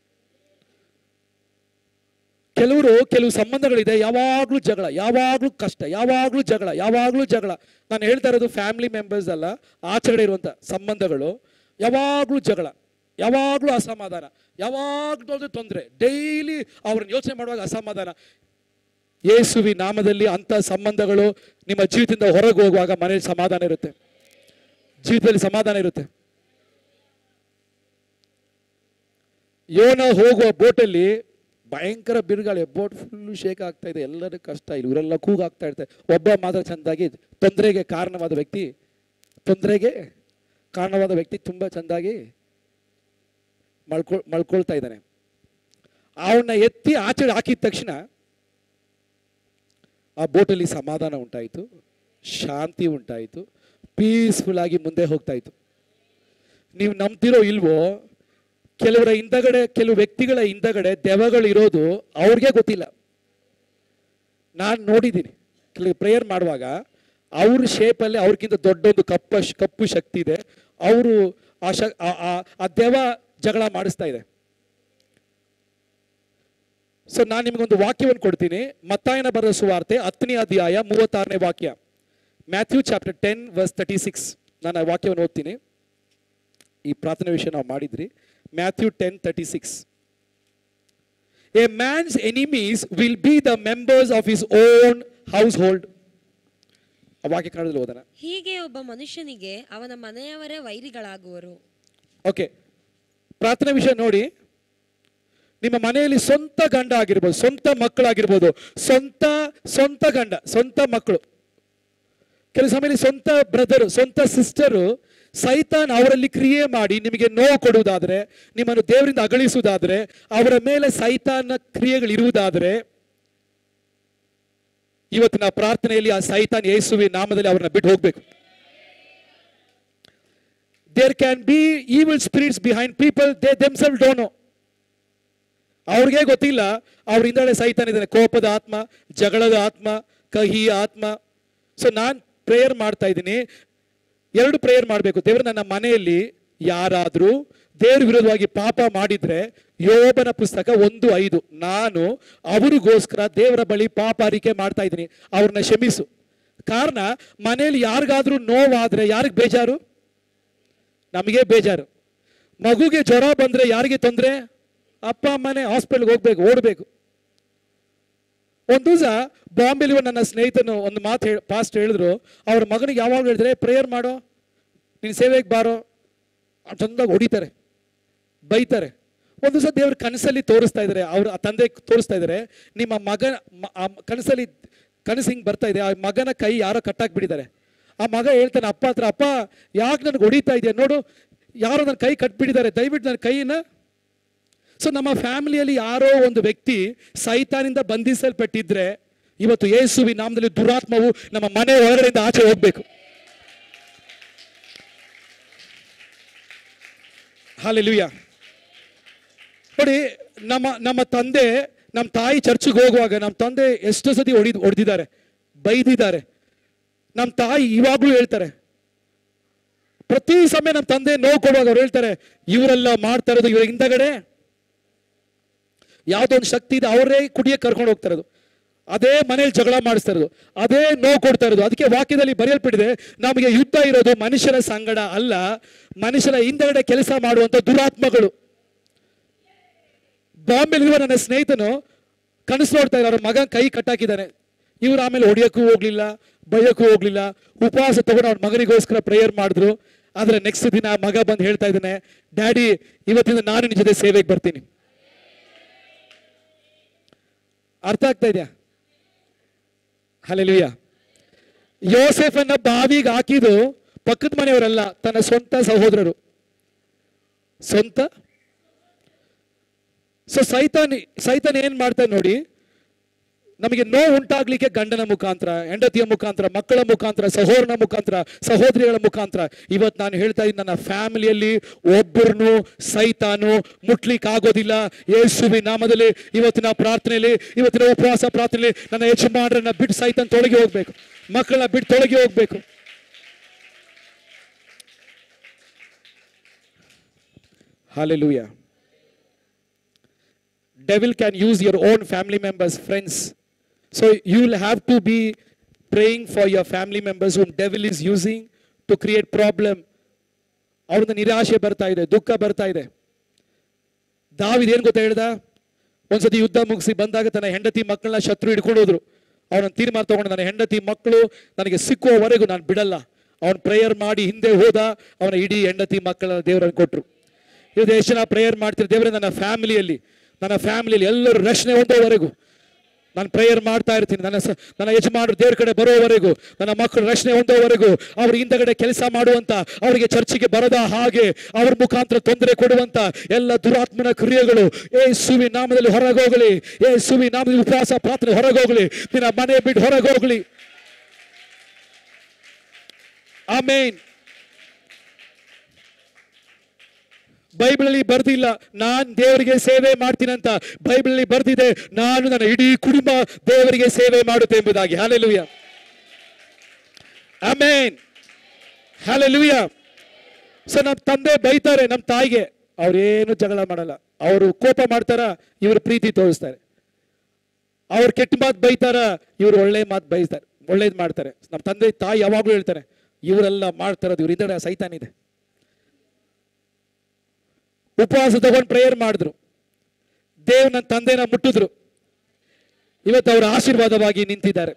ಕೆಲವರು ಕೆಲವು ಸಂಬಂಧಗಳಿದೆ ಯಾವಾಗಲೂ ಜಗಳ ಯಾವಾಗಲೂ ಕಷ್ಟ ಯಾವಾಗಲೂ ಜಗಳ ಯಾವಾಗಲೂ ಜಗಳ ನಾನು ಹೇಳ್ತಾ ಇರೋದು ಫ್ಯಾಮಿಲಿ ಮೆಂಬರ್ಸ್ ಅಲ್ಲ ಆಚೆಗಡೆ ಇರುವಂಥ ಸಂಬಂಧಗಳು ಯಾವಾಗಲೂ ಜಗಳ ಯಾವಾಗಲೂ ಅಸಮಾಧಾನ ಯಾವಾಗಲೂ ತೊಂದರೆ ಡೈಲಿ ಅವ್ರನ್ನ ಯೋಚನೆ ಮಾಡುವಾಗ ಅಸಮಾಧಾನ ಯೇಸುವಿ ನಾಮದಲ್ಲಿ ಅಂಥ ಸಂಬಂಧಗಳು ನಿಮ್ಮ ಜೀವಿತದಿಂದ ಹೊರಗೆ ಹೋಗುವಾಗ ಮನೇಲಿ ಸಮಾಧಾನ ಇರುತ್ತೆ ಜೀವಿತದಲ್ಲಿ ಸಮಾಧಾನ ಇರುತ್ತೆ ಯೋನ ಹೋಗುವ ಬೋಟಲ್ಲಿ ಭಯಂಕರ ಬಿರುಗಾಳಿ ಬೋಟ್ ಫುಲ್ಲು ಶೇಕ್ ಆಗ್ತಾ ಇದೆ ಎಲ್ಲರಿಗೂ ಕಷ್ಟ ಇಲ್ಲ ಇವರೆಲ್ಲ ಕೂಗಾಗ್ತಾ ಇರ್ತಾರೆ ಒಬ್ಬ ಮಾತ್ರ ಚೆಂದಾಗಿ ತೊಂದರೆಗೆ ಕಾರಣವಾದ ವ್ಯಕ್ತಿ ತೊಂದರೆಗೆ ಕಾರಣವಾದ ವ್ಯಕ್ತಿ ತುಂಬ ಚೆಂದಾಗಿ ಮಳ್ಕೊಳ್ ಮಳ್ಕೊಳ್ತಾ ಇದ್ದಾನೆ ಅವನ್ನ ಎತ್ತಿ ಆಚೆ ಹಾಕಿದ ತಕ್ಷಣ ಆ ಬೋಟಲ್ಲಿ ಸಮಾಧಾನ ಉಂಟಾಯಿತು ಶಾಂತಿ ಉಂಟಾಯಿತು ಪೀಸ್ಫುಲ್ ಆಗಿ ಮುಂದೆ ಹೋಗ್ತಾ ಇತ್ತು ನೀವು ನಂಬ್ತಿರೋ ಇಲ್ವೋ ಕೆಲವರ ಹಿಂದಗಡೆ ಕೆಲವು ವ್ಯಕ್ತಿಗಳ ಹಿಂದಗಡೆ ದೆವ್ವಗಳು ಇರೋದು ಅವ್ರಿಗೆ ಗೊತ್ತಿಲ್ಲ ನಾನು ನೋಡಿದ್ದೀನಿ ಕೆಲವು ಪ್ರೇಯರ್ ಮಾಡುವಾಗ ಅವ್ರ ಶೇಪಲ್ಲಿ ಅವ್ರಿಗಿಂತ ದೊಡ್ಡೊಂದು ಕಪ್ಪ ಕಪ್ಪು ಶಕ್ತಿ ಇದೆ ಅವರು ಆ ಶ ಆ- ಆ- ಆ ದೆವ್ವ ಜಗಳ ಮಾಡಿಸ್ತಾ ಇದೆ ಸೊ ನಾನು ನಿಮಗೊಂದು ವಾಕ್ಯವನ್ನು ಕೊಡ್ತೀನಿ ಮತ್ತಾಯನ ಬರೆದ ಸುವಾರ್ತೆ ಹತ್ತನೇ ಅಧ್ಯಾಯ ಮೂವತ್ತಾರನೇ ವಾಕ್ಯ Matthew chapter ten verse thirty six ನಾನು ಆ ವಾಕ್ಯವನ್ನು ಓದ್ತೀನಿ ಈ ಪ್ರಾರ್ಥನೆ ವಿಷಯ ನಾವು ಮಾಡಿದ್ರಿ Matthew ten thirty six a man's enemies will be the members of his own household ಆ ವಾಕ್ಯ ಕನ್ನಡದಲ್ಲಿ ಓದೋಣ ಹೀಗೆ ಒಬ್ಬ ಮನುಷ್ಯನಿಗೆ ಅವನ ಮನೆಯವರೇ ವೈರಿಗಳಾಗುವರು ಓಕೆ ಪ್ರಾರ್ಥನೆ ವಿಷಯ ನೋಡಿ ನಿಮ್ಮ ಮನೆಯಲ್ಲಿ ಸ್ವಂತ ಗಂಡ ಆಗಿರ್ಬೋದು ಸ್ವಂತ ಮಕ್ಕಳಾಗಿರ್ಬೋದು ಸ್ವಂತ ಸ್ವಂತ ಗಂಡ ಸ್ವಂತ ಮಕ್ಕಳು ಕೆಲವು ಸಮಯದಲ್ಲಿ ಸ್ವಂತ ಬ್ರದರ್ ಸ್ವಂತ ಸಿಸ್ಟರು ಸೈತಾನ್ ಅವರಲ್ಲಿ ಕ್ರಿಯೆ ಮಾಡಿ ನಿಮಗೆ ನೋವು ಕೊಡುವುದಾದ್ರೆ ನಿಮ್ಮನ್ನು ದೇವರಿಂದ ಅಗಳಿಸುವುದಾದ್ರೆ ಅವರ ಮೇಲೆ ಸೈತಾನ ಕ್ರಿಯೆಗಳು ಇರುವುದಾದ್ರೆ ಇವತ್ತಿನ ಪ್ರಾರ್ಥನೆಯಲ್ಲಿ ಆ ಸೈತಾನ್ ಯೇಸುವಿ ನಾಮದಲ್ಲಿ ಅವರನ್ನ ಬಿಟ್ಟು ಹೋಗ್ಬೇಕು there can be evil spirits behind people they themselves don't know ಅವ್ರಿಗೆ ಗೊತ್ತಿಲ್ಲ ಅವ್ರ ಹಿಂದಡೆ ಸೈತಾನ್ ಇದ್ದಾನೆ ಕೋಪದ ಆತ್ಮ ಜಗಳದ ಆತ್ಮ ಕಹಿ ಆತ್ಮ ಸೊ ನಾನು ಪ್ರೇಯರ್ ಮಾಡ್ತಾ ಇದ್ದೀನಿ ಎರಡು ಪ್ರೇಯರ್ ಮಾಡಬೇಕು ದೇವರು ನನ್ನ ಮನೆಯಲ್ಲಿ ಯಾರಾದರೂ ದೇವ್ರ ವಿರೋಧವಾಗಿ ಪಾಪ ಮಾಡಿದ್ರೆ ಯೋಬನ ಪುಸ್ತಕ ಒಂದು ಐದು ನಾನು ಅವರಿಗೋಸ್ಕರ ದೇವರ ಬಳಿ ಪಾಪ ಅರಿಕೆ ಮಾಡ್ತಾ ಇದ್ದೀನಿ ಅವ್ರನ್ನ ಕ್ಷಮಿಸು ಕಾರಣ ಮನೆಯಲ್ಲಿ ಯಾರಿಗಾದ್ರೂ ನೋವಾದ್ರೆ ಯಾರಿಗೆ ಬೇಜಾರು ನಮಗೆ ಬೇಜಾರು ಮಗುಗೆ ಜ್ವರ ಬಂದ್ರೆ ಯಾರಿಗೆ ತೊಂದರೆ ಅಪ್ಪ ಅಮ್ಮನೇ ಹಾಸ್ಪಿಟಲ್ಗೆ ಹೋಗ್ಬೇಕು ಓಡಬೇಕು ಒಂದು ದಿವಸ ಬಾಂಬೆಲಿ ನನ್ನ ಸ್ನೇಹಿತನು ಒಂದು ಮಾತು ಹೇಳಿ ಪಾಸ್ಟ್ ಹೇಳಿದ್ರು ಅವ್ರ ಮಗನಿಗೆ ಯಾವಾಗ ಹೇಳಿದ್ರೆ ಪ್ರೇಯರ್ ಮಾಡೋ ನಿನ್ನ ಸೇವೆಗೆ ಬಾರೋ ಚಂದಾಗಿ ಹೊಡಿತಾರೆ ಬೈತಾರೆ ಒಂದು ದಿವಸ ದೇವ್ರ ಕನಸಲ್ಲಿ ತೋರಿಸ್ತಾ ಇದ್ದಾರೆ ಅವ್ರ ಆ ತಂದೆ ತೋರಿಸ್ತಾ ಇದ್ದಾರೆ ನಿಮ್ಮ ಮಗ ಮ- ಆ ಕನಸಲ್ಲಿ ಕನಸು ಹಿಂಗೆ ಬರ್ತಾ ಇದೆ ಆ ಮಗನ ಕೈ ಯಾರೋ ಕಟ್ಟಾಕ್ ಬಿಟ್ಟಿದ್ದಾರೆ ಆ ಮಗ ಹೇಳ್ತಾನೆ ಅಪ್ಪ ಹತ್ರ ಅಪ್ಪ ಯಾಕೆ ನನಗೆ ಹೊಡಿತಾ ಇದೆಯಾ ನೋಡು ಯಾರೋ ನನ್ನ ಕೈ ಕಟ್ಬಿಟ್ಟಿದ್ದಾರೆ ದಯವಿಟ್ಟು ನನ್ನ ಕೈನ ಸೊ ನಮ್ಮ ಫ್ಯಾಮಿಲಿಯಲ್ಲಿ ಯಾರೋ ಒಂದು ವ್ಯಕ್ತಿ ಸೈತಾನಿಂದ ಬಂಧಿಸಲ್ಪಟ್ಟಿದ್ರೆ ಇವತ್ತು ಯೇಸುವಿ ನಾಮದಲ್ಲಿ ದುರಾತ್ಮವು ನಮ್ಮ ಮನೆ ಒಳಗಡೆಯಿಂದ ಆಚೆ ಹೋಗ್ಬೇಕು ಹಾಲೆಲುಯ್ಯ ನೋಡಿ ನಮ್ಮ ನಮ್ಮ ತಂದೆ ನಮ್ಮ ತಾಯಿ ಚರ್ಚ್ಗೆ ಹೋಗುವಾಗ ನಮ್ಮ ತಂದೆ ಎಷ್ಟೋ ಸತಿ ಹೊಡಿದ್ ಹೊಡೆದಿದ್ದಾರೆ ಬೈದಿದ್ದಾರೆ ನಮ್ಮ ತಾಯಿ ಇವಾಗಲೂ ಹೇಳ್ತಾರೆ ಪ್ರತಿ ಸಮಯ ನಮ್ಮ ತಂದೆ ನೋವು ಕೊಡುವಾಗ ಅವ್ರು ಹೇಳ್ತಾರೆ ಇವರೆಲ್ಲ ಮಾಡ್ತಾ ಇರೋದು ಇವ್ರ ಹಿಂದಗಡೆ ಯಾವುದೋ ಒಂದು ಶಕ್ತಿ ಇದೆ ಅವರೇ ಕುಡಿಯಕ್ಕೆ ಕರ್ಕೊಂಡು ಹೋಗ್ತಾ ಇರೋದು ಅದೇ ಮನೇಲಿ ಜಗಳ ಮಾಡಿಸ್ತಾ ಇರೋದು ಅದೇ ನೋವು ಕೊಡ್ತಾ ಇರೋದು ಅದಕ್ಕೆ ವಾಕ್ಯದಲ್ಲಿ ಬರೆಯಲ್ಪಟ್ಟಿದೆ ನಮಗೆ ಯುದ್ಧ ಇರೋದು ಮನುಷ್ಯರ ಸಂಗಡ ಅಲ್ಲ ಮನುಷ್ಯರ ಹಿಂದಗಡೆ ಕೆಲಸ ಮಾಡುವಂತ ದುರಾತ್ಮಗಳು ಬಾಂಬೆಲಿರುವ ನನ್ನ ಸ್ನೇಹಿತನು ಕನಸು ನೋಡ್ತಾ ಇದ್ದಾರೆ ಅವ್ರ ಮಗ ಕೈ ಕಟ್ಟಾಕಿದ್ದಾನೆ ಇವ್ರು ಆಮೇಲೆ ಹೊಡಿಯೋಕ್ಕೂ ಹೋಗ್ಲಿಲ್ಲ ಬೈಯೋಕ್ಕೂ ಹೋಗ್ಲಿಲ್ಲ ಉಪವಾಸ ತಗೊಂಡು ಅವ್ರ ಮಗನಿಗೋಸ್ಕರ ಪ್ರೇಯರ್ ಮಾಡಿದ್ರು ಆದ್ರೆ ನೆಕ್ಸ್ಟ್ ದಿನ ಆ ಮಗ ಬಂದು ಹೇಳ್ತಾ ಇದ್ದಾನೆ ಡ್ಯಾಡಿ ಇವತ್ತಿಂದ ನಾನು ನಿನ್ನ ಜೊತೆ ಸೇವೆಗೆ ಬರ್ತೀನಿ ಅರ್ಥ ಆಗ್ತಾ ಇದೆಯಾ ಹಲೆಲುಯ್ಯ ಯೋಸೆಫನ್ನ ಬಾವಿಗೆ ಹಾಕಿದ್ದು ಪಕ್ಕದ ಮನೆಯವರಲ್ಲ ತನ್ನ ಸ್ವಂತ ಸಹೋದರರು ಸ್ವಂತ ಸೊ ಸೈತಾನ್ ಸೈತಾನ್ ಏನ್ ಮಾಡ್ತಾನೆ ನೋಡಿ ನಮಗೆ ನೋವು ಉಂಟಾಗ್ಲಿಕ್ಕೆ ಗಂಡನ ಮುಖಾಂತರ ಹೆಂಡತಿಯ ಮುಖಾಂತರ ಮಕ್ಕಳ ಮುಖಾಂತರ ಸಹೋದರನ ಮುಖಾಂತರ ಸಹೋದರಿಗಳ ಮುಖಾಂತರ ಇವತ್ತು ನಾನು ಹೇಳ್ತಾ ಇದ್ದೀನಿ ನನ್ನ ಫ್ಯಾಮಿಲಿಯಲ್ಲಿ ಒಬ್ಬರನ್ನು ಸೈತಾನು ಮುಟ್ಲಿಕ್ಕೆ ಆಗೋದಿಲ್ಲ ಯೇಸುವಿ ನಾಮದಲ್ಲಿ ಇವತ್ತಿನ ಪ್ರಾರ್ಥನೆಯಲ್ಲಿ ಇವತ್ತಿನ ಉಪವಾಸ ಪ್ರಾರ್ಥನೆಯಲ್ಲಿ ನನ್ನ ಯಜಮಾನರನ್ನ ಬಿಟ್ಟು ಸೈತಾನ್ ತೊಳಗಿ ಹೋಗ್ಬೇಕು ಮಕ್ಕಳನ್ನ ಬಿಟ್ಟು ತೊಳಗಿ ಹೋಗ್ಬೇಕು Hallelujah. devil can use your own family members friends so you'll have to be praying for your family members whom devil is using to create problem ಅವ್ರನ್ನ ನಿರಾಶೆ ಬರ್ತಾ ಇದೆ ದುಃಖ ಬರ್ತಾ ಇದೆ ದಾವಿದ್ ಏನ್ ಗೊತ್ತಾ ಹೇಳ್ದ ಒಂದ್ಸತಿ ಯುದ್ಧ ಮುಗಿಸಿ ಬಂದಾಗ ತನ್ನ ಹೆಂಡತಿ ಮಕ್ಕಳನ್ನ ಶತ್ರು ಹಿಡ್ಕೊಂಡು ಹೋದ್ರು ಅವನ ತೀರ್ಮಾನ ತಗೊಂಡು ನನ್ನ ಹೆಂಡತಿ ಮಕ್ಕಳು ನನಗೆ ಸಿಕ್ಕುವವರೆಗೂ ನಾನು ಬಿಡಲ್ಲ ಅವನ್ ಪ್ರೇಯರ್ ಮಾಡಿ ಹಿಂದೆ ಹೋದ ಅವನ ಇಡೀ ಹೆಂಡತಿ ಮಕ್ಕಳ ದೇವರನ್ನು ಕೊಟ್ರು ಇವತ್ತು ಎಷ್ಟು ಜನ ಪ್ರೇಯರ್ ಮಾಡ್ತಿರೋ ದೇವರೇ ನನ್ನ ಫ್ಯಾಮಿಲಿಯಲ್ಲಿ ನನ್ನ ಫ್ಯಾಮಿಲಿಯಲ್ಲಿ ಎಲ್ಲರೂ ರಕ್ಷಣೆ ಹೊಂದೋವರೆಗೂ ನಾನು ಪ್ರೇಯರ್ ಮಾಡ್ತಾ ಇರ್ತೀನಿ ನನ್ನ ಸ- ನನ್ನ ಯಜಮಾನರು ದೇವ್ರ ಕಡೆ ಬರೋವರೆಗೂ ನನ್ನ ಮಕ್ಕಳು ರಕ್ಷಣೆ ಹೊಂದೋವರೆಗೂ ಅವ್ರ ಹಿಂದಗಡೆ ಕೆಲಸ ಮಾಡುವಂತ ಅವರಿಗೆ ಚರ್ಚಿಗೆ ಬರದ ಹಾಗೆ ಅವ್ರ ಮುಖಾಂತರ ತೊಂದರೆ ಕೊಡುವಂತ ಎಲ್ಲ ದುರಾತ್ಮನ ಕ್ರಿಯೆಗಳು ಏ ಸುವಿ ನಾಮದಲ್ಲಿ ಹೊರಗೋಗಲಿ ಏ ಸುವಿ ನಾಮದಲ್ಲಿ ಉಪವಾಸ ಪ್ರಾರ್ಥನೆ ಹೊರಗೋಗಲಿ ನಿನ್ನ ಮನೆ ಬಿಟ್ಟು ಹೊರಗೋಗಲಿ ಆಮೇನ್ ಬೈಬಲಲ್ಲಿ ಬರ್ದಿಲ್ಲ ನಾನ್ ದೇವರಿಗೆ ಸೇವೆ ಮಾಡ್ತೀನಂತ ಬೈಬಲಲ್ಲಿ ಬರ್ದಿದೆ ನಾನು ನನ್ನ ಇಡೀ ಕುಟುಂಬ ದೇವರಿಗೆ ಸೇವೆ ಮಾಡುತ್ತೆ ಎಂಬುದಾಗಿ ಹಾಲೆಲುಯ್ಯ ಆಮೇನ್ ಹಾಲೆಲುಯ್ಯ ಸೊ ನಮ್ಮ ತಂದೆ ಬೈತಾರೆ ನಮ್ಮ ತಾಯಿಗೆ ಅವ್ರೇನು ಜಗಳ ಮಾಡಲ್ಲ ಅವರು ಕೋಪ ಮಾಡ್ತಾರ ಇವರು ಪ್ರೀತಿ ತೋರಿಸ್ತಾರೆ ಅವ್ರು ಕೆಟ್ಟ ಮಾತು ಬೈತಾರ ಇವ್ರು ಒಳ್ಳೆ ಮಾತು ಬೈತಾರೆ ಒಳ್ಳೇದು ಮಾಡ್ತಾರೆ ನಮ್ಮ ತಂದೆ ತಾಯಿ ಯಾವಾಗಲೂ ಹೇಳ್ತಾರೆ ಇವರೆಲ್ಲ ಮಾಡ್ತಾರದು ಇವ್ರ ಹಿಂದಡೆ ಸೈತಾನಿದೆ ಉಪವಾಸ ತಗೊಂಡು ಪ್ರೇಯರ್ ಮಾಡಿದ್ರು ದೇವ್ ನನ್ನ ತಂದೆನ ಮುಟ್ಟಿದ್ರು ಇವತ್ತು ಅವರ ಆಶೀರ್ವಾದವಾಗಿ ನಿಂತಿದ್ದಾರೆ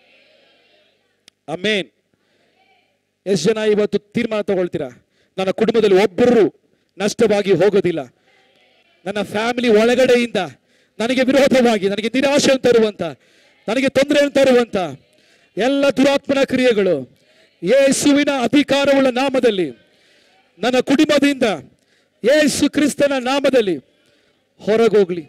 ಅಮೇನ್ ಎಷ್ಟು ಜನ ಇವತ್ತು ತೀರ್ಮಾನ ತಗೊಳ್ತೀರಾ ನನ್ನ ಕುಟುಂಬದಲ್ಲಿ ಒಬ್ಬರು ನಷ್ಟವಾಗಿ ಹೋಗೋದಿಲ್ಲ ನನ್ನ ಫ್ಯಾಮಿಲಿ ಒಳಗಡೆಯಿಂದ ನನಗೆ ವಿರೋಧವಾಗಿ ನನಗೆ ನಿರಾಶೆ ತರುವಂತ ನನಗೆ ತೊಂದರೆ ತರುವಂತ ಎಲ್ಲ ದುರಾತ್ಮನ ಕ್ರಿಯೆಗಳು ಯೇಸುವಿನ ಅಧಿಕಾರವುಳ್ಳ ನಾಮದಲ್ಲಿ ನನ್ನ ಕುಟುಂಬದಿಂದ ಯೇಸು ಕ್ರಿಸ್ತನ ನಾಮದಲ್ಲಿ ಹೊರಗೋಗ್ಲಿ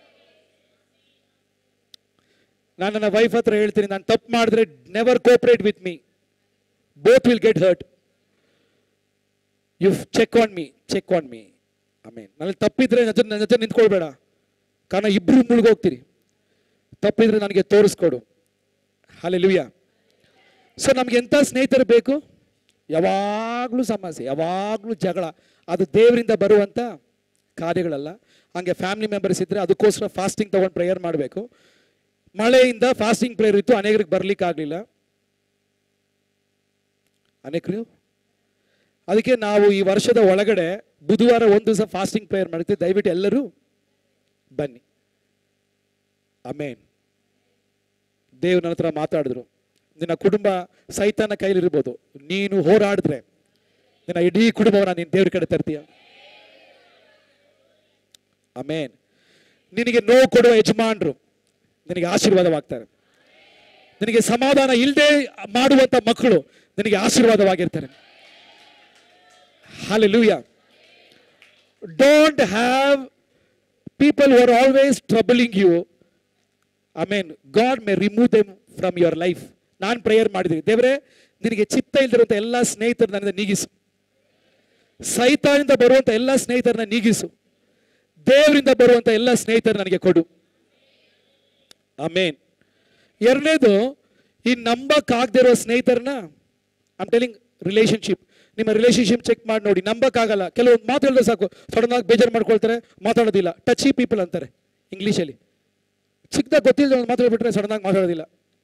ನಾನು ನನ್ನ ವೈಫ್ ಹತ್ರ ಹೇಳ್ತೀನಿ ನಾನು ತಪ್ಪು ಮಾಡಿದ್ರೆ never cooperate with me both will get hurt you check on me check on me amen ನನಗೆ ತಪ್ಪಿದ್ರೆ ನನ್ನ ಜೊತೆ ನನ್ನ ಜೊತೆ ನಿಂತ್ಕೊಳ್ಬೇಡ ಕಾರಣ ಇಬ್ರು ಮುಳುಗೋಗ್ತೀರಿ ತಪ್ಪಿದ್ರೆ ನನಗೆ ತೋರಿಸ್ಕೊಡು ಹಾಲೆಲುಯ್ಯ ಸೊ ನಮ್ಗೆ ಎಂಥ ಸ್ನೇಹಿತರು ಬೇಕು ಯಾವಾಗಲೂ ಸಮಸ್ಯೆ ಯಾವಾಗಲೂ ಜಗಳ ಅದು ದೇವರಿಂದ ಬರುವಂಥ ಕಾರ್ಯಗಳಲ್ಲ ಹಂಗೆ ಫ್ಯಾಮಿಲಿ ಮೆಂಬರ್ಸ್ ಇದ್ದರೆ ಅದಕ್ಕೋಸ್ಕರ ಫಾಸ್ಟಿಂಗ್ ತೊಗೊಂಡು ಪ್ರೇಯರ್ ಮಾಡಬೇಕು ಮಳೆಯಿಂದ ಫಾಸ್ಟಿಂಗ್ ಪ್ರೇಯರ್ ಇತ್ತು ಅನೇಕರಿಗೆ ಬರ್ಲಿಕ್ಕೆ ಆಗಲಿಲ್ಲ ಅನೇಕರು ಅದಕ್ಕೆ ನಾವು ಈ ವರ್ಷದ ಒಳಗಡೆ ಬುಧವಾರ ಒಂದು ದಿವಸ ಫಾಸ್ಟಿಂಗ್ ಪ್ರೇಯರ್ ಮಾಡ್ತೀವಿ ದಯವಿಟ್ಟು ಎಲ್ಲರೂ ಬನ್ನಿ ಅಮೇನ್ ದೇವ್ ನನ್ನ ಹತ್ರ ಮಾತಾಡಿದ್ರು ನಿನ್ನ ಕುಟುಂಬ ಸೈತಾನ ಕೈಲಿರ್ಬೋದು ನೀನು ಹೋರಾಡಿದ್ರೆ ನಿನ್ನ ಇಡೀ ಕುಟುಂಬವನ್ನ ನೀನು ದೇವ್ರ ಕಡೆ ತರ್ತೀಯ ಅಮೇನ್ ನಿನಗೆ ನೋವು ಕೊಡುವ ಯಜಮಾನರು ನಿನಗೆ ಆಶೀರ್ವಾದವಾಗ್ತಾರೆ ನಿನಗೆ ಸಮಾಧಾನ ಇಲ್ಲದೆ ಮಾಡುವಂತ ಮಕ್ಕಳು ನಿನಗೆ ಆಶೀರ್ವಾದವಾಗಿರ್ತಾರೆ Hallelujah. Don't have people who are always troubling you. I mean, God may remove them from your life. ನಾನು ಪ್ರೇಯರ್ ಮಾಡಿದ್ದೀನಿ ದೇವರೇ ನಿನಗೆ ಚಿತ್ತ ಇಲ್ದಿರುವಂಥ ಎಲ್ಲ ಸ್ನೇಹಿತರು ನನ್ನಿಂದ ನೀಗಿಸು ಸೈತಾನಿಂದ ಬರುವಂಥ ಎಲ್ಲ ಸ್ನೇಹಿತರನ್ನ ನೀಗಿಸು ದೇವರಿಂದ ಬರುವಂಥ ಎಲ್ಲ ಸ್ನೇಹಿತರು ನನಗೆ ಕೊಡು ಆಮೇನ್ ಎರಡನೇದು ಈ ನಂಬಕ್ಕಾಗದೇ ಇರೋ ಸ್ನೇಹಿತರನ್ನ ಐಮ್ ಟೆಲಿಂಗ್ ರಿಲೇಶನ್ಶಿಪ್ ನಿಮ್ಮ ರಿಲೇಶನ್ಶಿಪ್ ಚೆಕ್ ಮಾಡಿ ನೋಡಿ ನಂಬಕ್ಕಾಗಲ್ಲ ಕೆಲವೊಂದು ಮಾತು ಹೇಳಿದ್ರೆ ಸಾಕು ಸಡನ್ ಆಗಿ ಬೇಜಾರು ಮಾಡ್ಕೊಳ್ತಾರೆ ಮಾತಾಡೋದಿಲ್ಲ ಟಚಿ ಪೀಪಲ್ ಅಂತಾರೆ ಇಂಗ್ಲೀಷಲ್ಲಿ ಚಿಕ್ಕದಾಗ ಗೊತ್ತಿಲ್ಲದ ಒಂದು ಮಾತು ಹೇಳ್ಬಿಟ್ರೆ ಸಡನ್ ಆಗಿ ಮಾತಾಡೋದಿಲ್ಲ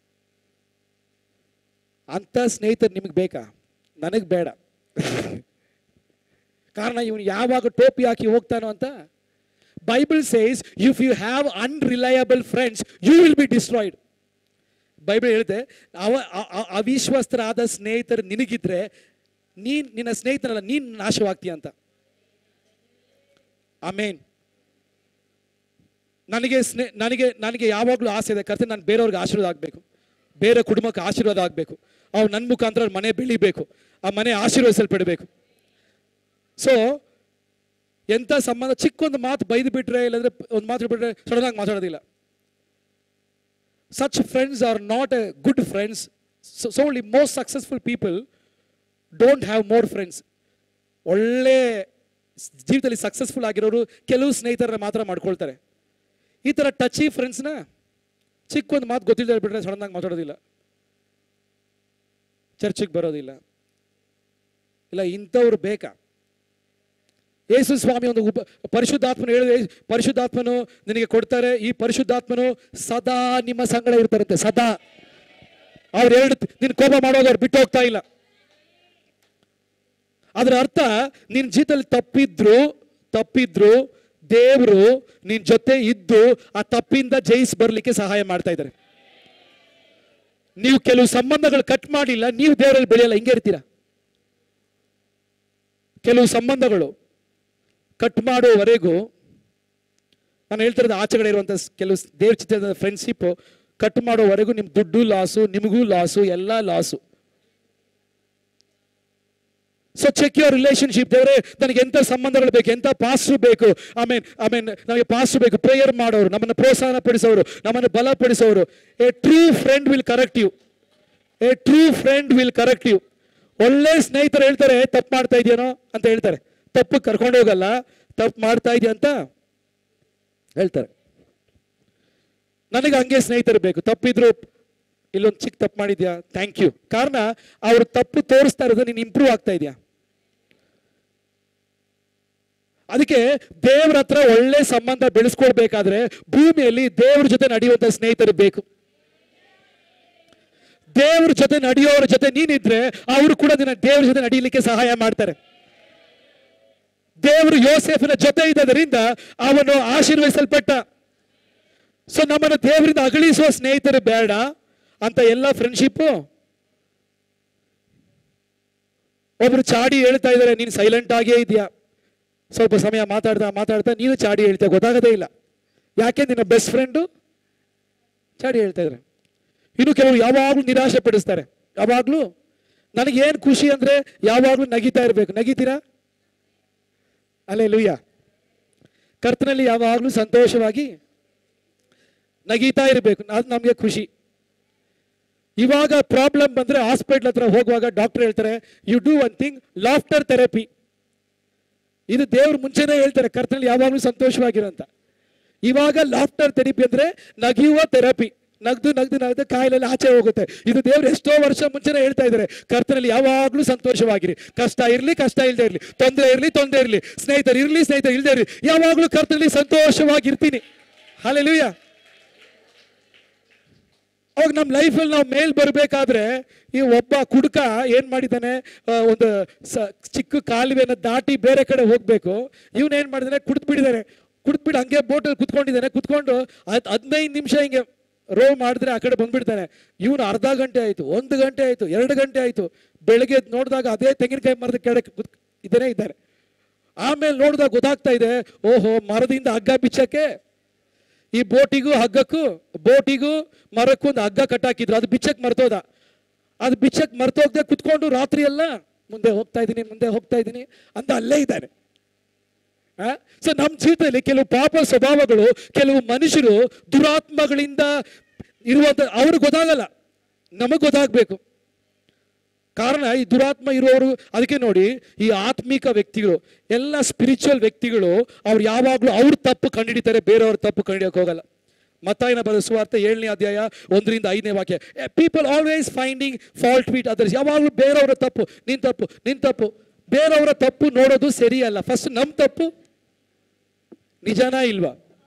ಅಂತ ಸ್ನೇಹಿತರು ನಿಮಗೆ ಬೇಕಾ ನನಗೆ ಬೇಡ ಕಾರಣ ಇವನು ಯಾವಾಗ ಟೋಪಿ ಹಾಕಿ ಹೋಗ್ತಾನೋ ಅಂತ Bible says if you have unreliable friends you will be destroyed Bible ಹೇಳುತ್ತೆ ಅವ ಅ- ಅ- ಅವಿಶ್ವಾಸ್ತರಾದ ಸ್ನೇಹಿತರು ನಿನಗಿದ್ರೆ ನೀನ್ ನಿನ್ನ ಸ್ನೇಹಿತರಲ್ಲ ನೀನ್ ನಾಶವಾಗ್ತೀಯ ಅಂತ ಆಮೇನ್ ನನಗೆ ಸ್ನೇ ನನಗೆ ನನಗೆ ಯಾವಾಗಲೂ ಆಸೆ ಇದೆ ಕರ್ತನೆ ನಾನು ಬೇರೆಯವ್ರಿಗೆ ಆಶೀರ್ವಾದ ಆಗಬೇಕು ಬೇರೆ ಕುಟುಂಬಕ್ಕೆ ಆಶೀರ್ವಾದ ಆಗಬೇಕು ಅವ್ರು ನನ್ನ ಮುಖಾಂತರ ಅವ್ರ ಮನೆ ಬೆಳಿಬೇಕು ಆ ಮನೆ ಆಶೀರ್ವದಿಸಲ್ಪಡಬೇಕು ಸೊ ಎಂಥ ಸಂಬಂಧ ಚಿಕ್ಕ ಒಂದು ಮಾತು ಬೈದು ಬಿಟ್ರೆ ಇಲ್ಲಾಂದ್ರೆ ಒಂದು ಮಾತು ಬಿಟ್ರೆ ಸಡನ್ ಆಗಿ ಮಾತಾಡೋದಿಲ್ಲ such friends are not a good friends. So, so only most successful people don't have more friends. ಒಳ್ಳೆ ಜೀವಿತದಲ್ಲಿ ಸಕ್ಸಸ್ಫುಲ್ ಆಗಿರೋರು ಕೆಲವು ಸ್ನೇಹಿತರನ್ನ ಮಾತ್ರ ಮಾಡ್ಕೊಳ್ತಾರೆ ಈ ಥರ ಟಚಿ ಫ್ರೆಂಡ್ಸ್ನ ಚಿಕ್ಕ ಒಂದು ಮಾತು ಗೊತ್ತಿಲ್ಲದೆ ಬಿಟ್ರೆ ಸಡನ್ ಆಗಿ ಮಾತಾಡೋದಿಲ್ಲ ಚರ್ಚಿಗೆ ಬರೋದಿಲ್ಲ ಇಲ್ಲ ಇಂಥವ್ರು ಬೇಕಾ ಯೇಸು ಸ್ವಾಮಿ ಒಂದು ಉಪ ಪರಿಶುದ್ಧಾತ್ಮನು ಹೇಳಿದ್ರೆ ಪರಿಶುದ್ಧಾತ್ಮನು ನಿನಗೆ ಕೊಡ್ತಾರೆ ಈ ಪರಿಶುದ್ಧಾತ್ಮನು ಸದಾ ನಿಮ್ಮ ಸಂಗಡ ಇರ್ತಾರಂತೆ ಸದಾ ಅವ್ರು ಎರಡು ನಿನ್ ಕೋಪ ಮಾಡೋದು ಅವ್ರು ಬಿಟ್ಟು ಹೋಗ್ತಾ ಇಲ್ಲ ಅದರ ಅರ್ಥ ನಿನ್ ಜೀತಲ್ಲಿ ತಪ್ಪಿದ್ರು ತಪ್ಪಿದ್ರು ದೇವರು ನಿನ್ ಜೊತೆ ಇದ್ದು ಆ ತಪ್ಪಿಂದ ಜಯಿಸಿ ಬರ್ಲಿಕ್ಕೆ ಸಹಾಯ ಮಾಡ್ತಾ ಇದ್ದಾರೆ ನೀವು ಕೆಲವು ಸಂಬಂಧಗಳು ಕಟ್ ಮಾಡಿಲ್ಲ ನೀವು ದೇವರಲ್ಲಿ ಬೆಳೆಯಲ್ಲ ಹಿಂಗೆ ಇರ್ತೀರಾ ಕೆಲವು ಸಂಬಂಧಗಳು ಕಟ್ ಮಾಡುವವರೆಗೂ ನಾನು ಹೇಳ್ತಿರೋದು ಆಚೆಗಡೆ ಇರುವಂಥ ಕೆಲವು ದೇವ್ರ ಚಿತ್ರದ ಫ್ರೆಂಡ್ಶಿಪ್ ಕಟ್ ಮಾಡೋವರೆಗೂ ನಿಮ್ಮ ದುಡ್ಡು ಲಾಸು ನಿಮಗೂ ಲಾಸು ಎಲ್ಲ loss so check your relationship ದೇವರೇ ನನಗೆ ಎಂಥ ಸಂಬಂಧಗಳು ಬೇಕು ಎಂಥ ಪಾಸ್ಟ್ರು ಬೇಕು ಐ ಮೀನ್ ಐ ಮೀನ್ ನನಗೆ ಪಾಸ್ಟ್ರು ಬೇಕು ಪ್ರೇಯರ್ ಮಾಡೋರು ನಮ್ಮನ್ನು ಪ್ರೋತ್ಸಾಹ ಪಡಿಸೋರು ನಮ್ಮನ್ನು ಬಲಪಡಿಸೋರು a true friend will correct you a true friend will correct you ಒಳ್ಳೆ ಸ್ನೇಹಿತರು ಹೇಳ್ತಾರೆ ತಪ್ಪು ಮಾಡ್ತಾ ಇದೆಯೇನೋ ಅಂತ ಹೇಳ್ತಾರೆ ತಪ್ಪು ಕರ್ಕೊಂಡು ಹೋಗಲ್ಲ ತಪ್ಪು ಮಾಡ್ತಾ ಇದೆಯಾ ಅಂತ ಹೇಳ್ತಾರೆ ನನಗೆ ಹಂಗೆ ಸ್ನೇಹಿತರು ಬೇಕು ತಪ್ಪಿದ್ರು ಇಲ್ಲೊಂದು ಚಿಕ್ಕ ತಪ್ಪು ಮಾಡಿದ್ಯಾ ಥ್ಯಾಂಕ್ ಯು ಕಾರಣ ಅವರು ತಪ್ಪು ತೋರಿಸ್ತಾ ಇರೋದು ನೀನು ಇಂಪ್ರೂವ್ ಆಗ್ತಾ ಇದೆಯಾ ಅದಕ್ಕೆ ದೇವ್ರ ಹತ್ರ ಒಳ್ಳೆ ಸಂಬಂಧ ಬೆಳೆಸ್ಕೊಳ್ಬೇಕಾದ್ರೆ ಭೂಮಿಯಲ್ಲಿ ದೇವ್ರ ಜೊತೆ ನಡೆಯುವಂತ ಸ್ನೇಹಿತರು ಬೇಕು ದೇವ್ರ ಜೊತೆ ನಡೆಯೋರ ಜೊತೆ ನೀನಿದ್ರೆ ಅವರು ಕೂಡ ನಿನ್ನ ದೇವ್ರ ಜೊತೆ ನಡೆಯಲಿಕ್ಕೆ ಸಹಾಯ ಮಾಡ್ತಾರೆ ದೇವರು ಯೋಸೇಫನ ಜೊತೆ ಇದ್ದದರಿಂದ ಅವನು ಆಶೀರ್ವದಿಸಲ್ಪಟ್ಟ ಸೊ ನಮ್ಮನ್ನು ದೇವರಿಂದ ಅಗಳಿಸುವ ಸ್ನೇಹಿತರು ಬೇಡ ಅಂತ ಎಲ್ಲ ಫ್ರೆಂಡ್ಶಿಪ್ಪು ಒಬ್ರು ಚಾಡಿ ಹೇಳ್ತಾ ಇದ್ದಾರೆ ನೀನು ಸೈಲೆಂಟ್ ಆಗೇ ಇದೆಯಾ ಸ್ವಲ್ಪ ಸಮಯ ಮಾತಾಡ್ತಾ ಮಾತಾಡ್ತಾ ನೀನು ಚಾಡಿ ಹೇಳ್ತಾ ಗೊತ್ತಾಗದೇ ಇಲ್ಲ ಯಾಕೆ ನಿನ್ನ ಬೆಸ್ಟ್ ಫ್ರೆಂಡು ಚಾಡಿ ಹೇಳ್ತಾ ಇದ್ದಾರೆ ಇನ್ನು ಕೆಲವರು ಯಾವಾಗಲೂ ನಿರಾಶೆ ಪಡಿಸ್ತಾರೆ ಯಾವಾಗಲೂ ನನಗೇನು ಖುಷಿ ಅಂದರೆ ಯಾವಾಗಲೂ ನಗಿತಾ ಇರಬೇಕು ನಗಿತೀರಾ ಅಲ್ಲೇ ಲೂಯ್ಯ ಕರ್ತನಲ್ಲಿ ಯಾವಾಗಲೂ ಸಂತೋಷವಾಗಿ ನಗೀತಾ ಇರಬೇಕು ಅದು ನಮಗೆ ಖುಷಿ ಇವಾಗ ಪ್ರಾಬ್ಲಮ್ ಬಂದ್ರೆ ಹಾಸ್ಪಿಟ್ಲ್ ಹತ್ರ ಹೋಗುವಾಗ ಡಾಕ್ಟರ್ ಹೇಳ್ತಾರೆ you do one thing laughter therapy ಇದು ದೇವ್ರು ಮುಂಚೆನೇ ಹೇಳ್ತಾರೆ ಕರ್ತನಲ್ಲಿ ಯಾವಾಗಲೂ ಸಂತೋಷವಾಗಿರಂತ ಇವಾಗ ಲಾಫ್ಟರ್ ಥೆರಪಿ ಅಂದ್ರೆ ನಗಿಯುವ ಥೆರಪಿ ನಗ್ದು ನಗ್ದು ನಗ್ದು ಕಾಯಿಲೆಲ್ಲ ಆಚೆ ಹೋಗುತ್ತೆ ಇದು ದೇವ್ರು ಎಷ್ಟೋ ವರ್ಷ ಮುಂಚೆನೇ ಹೇಳ್ತಾ ಇದ್ದಾರೆ ಕರ್ತನಲ್ಲಿ ಯಾವಾಗಲೂ ಸಂತೋಷವಾಗಿರಿ ಕಷ್ಟ ಇರಲಿ ಕಷ್ಟ ಇಲ್ಲದೆ ಇರಲಿ ತೊಂದರೆ ಇರಲಿ ತೊಂದರೆ ಇರಲಿ ಸ್ನೇಹಿತರು ಇರಲಿ ಸ್ನೇಹಿತರು ಇಲ್ಲದೆ ಇರಲಿ ಯಾವಾಗಲೂ ಕರ್ತನಲ್ಲಿ ಸಂತೋಷವಾಗಿರ್ತೀನಿ ಹಾಲೆಲೂಯ ಅವಾಗ ನಮ್ಮ ಲೈಫಲ್ಲಿ ನಾವು ಮೇಲ್ ಬರಬೇಕಾದ್ರೆ ಈ ಒಬ್ಬ ಕುಡುಕ ಏನು ಮಾಡಿದ್ದಾನೆ ಆ, ಒಂದು ಸ ಚಿಕ್ಕ ಕಾಲುವೆನ ದಾಟಿ ಬೇರೆ ಕಡೆ ಹೋಗಬೇಕು ಇವನು ಏನು ಮಾಡಿದಾನೆ ಕುಡ್ದು ಬಿಟ್ಟಿದ್ದಾನೆ ಕುಡ್ದ್ಬಿಟ್ಟು ಹಂಗೆ ಬೋಟಲ್ಲಿ ಕುತ್ಕೊಂಡಿದ್ದಾನೆ ಕುತ್ಕೊಂಡು ಹದ್ ಹದಿನೈದು ನಿಮಿಷ ಹಿಂಗೆ ರೋ ಮಾಡಿದ್ರೆ ಆ ಕಡೆ ಬಂದ್ಬಿಡ್ತಾನೆ ಇವನು ಅರ್ಧ ಗಂಟೆ ಆಯಿತು ಒಂದು ಗಂಟೆ ಆಯಿತು ಎರಡು ಗಂಟೆ ಆಯಿತು ಬೆಳಗ್ಗೆ ಎದ್ದು ನೋಡಿದಾಗ ಅದೇ ತೆಂಗಿನಕಾಯಿ ಮರದ ಕೆಳಗೆ ಕುತ್ ಇದೇನೇ ಇದ್ದಾರೆ ಆಮೇಲೆ ನೋಡಿದಾಗ ಗೊತ್ತಾಗ್ತಾ ಇದೆ ಓಹೋ ಮರದಿಂದ ಹಗ್ಗ ಬಿಚ್ಚಕ್ಕೆ ಈ ಬೋಟಿಗೂ ಹಗ್ಗಕ್ಕೂ ಬೋಟಿಗೂ ಮರಕ್ಕೂ ಒಂದು ಹಗ್ಗ ಕಟ್ಟಾಕಿದ್ರು ಅದು ಬಿಚ್ಚಕ್ ಮರ್ತೋದ ಅದು ಬಿಚ್ಚಕ್ ಮರ್ತೋಗ್ದೆ ಕುತ್ಕೊಂಡು ರಾತ್ರಿ ಎಲ್ಲ ಮುಂದೆ ಹೋಗ್ತಾ ಇದ್ದೀನಿ ಮುಂದೆ ಹೋಗ್ತಾ ಇದ್ದೀನಿ ಅಂತ ಅಲ್ಲೇ ಇದ್ದಾನೆ ಸೊ ನಮ್ಮ ಜೀವಿತದಲ್ಲಿ ಕೆಲವು ಪಾಪ ಸ್ವಭಾವಗಳು ಕೆಲವು ಮನುಷ್ಯರು ದುರಾತ್ಮಗಳಿಂದ ಇರುವಂತ ಅವ್ರಿಗೆ ಗೊತ್ತಾಗಲ್ಲ ನಮಗೆ ಗೊತ್ತಾಗಬೇಕು ಕಾರಣ ಈ ದುರಾತ್ಮ ಇರುವವರು ಅದಕ್ಕೆ ನೋಡಿ ಈ ಆತ್ಮಿಕ ವ್ಯಕ್ತಿಗಳು ಎಲ್ಲ ಸ್ಪಿರಿಚುವಲ್ ವ್ಯಕ್ತಿಗಳು ಅವ್ರು ಯಾವಾಗಲೂ ಅವ್ರ ತಪ್ಪು ಕಂಡುಹಿಡಿತಾರೆ ಬೇರೆಯವ್ರ ತಪ್ಪು ಕಂಡುಹಿಡಿಯಕ್ಕೆ ಹೋಗಲ್ಲ ಮತ್ತಾಯನ ಬರೆದ ಸುವಾರ್ತೆ ಏಳನೇ ಅಧ್ಯಾಯ ಒಂದರಿಂದ ಐದನೇ ವಾಕ್ಯ people always finding fault with others ಯಾವಾಗಲೂ ಬೇರೆಯವರ ತಪ್ಪು ನಿನ್ ತಪ್ಪು ನಿನ್ ತಪ್ಪು ಬೇರೆಯವರ ತಪ್ಪು ನೋಡೋದು ಸರಿಯಲ್ಲ ಫಸ್ಟ್ ನಮ್ಮ ತಪ್ಪು ನಿಜನಾ ಇಲ್ವಾ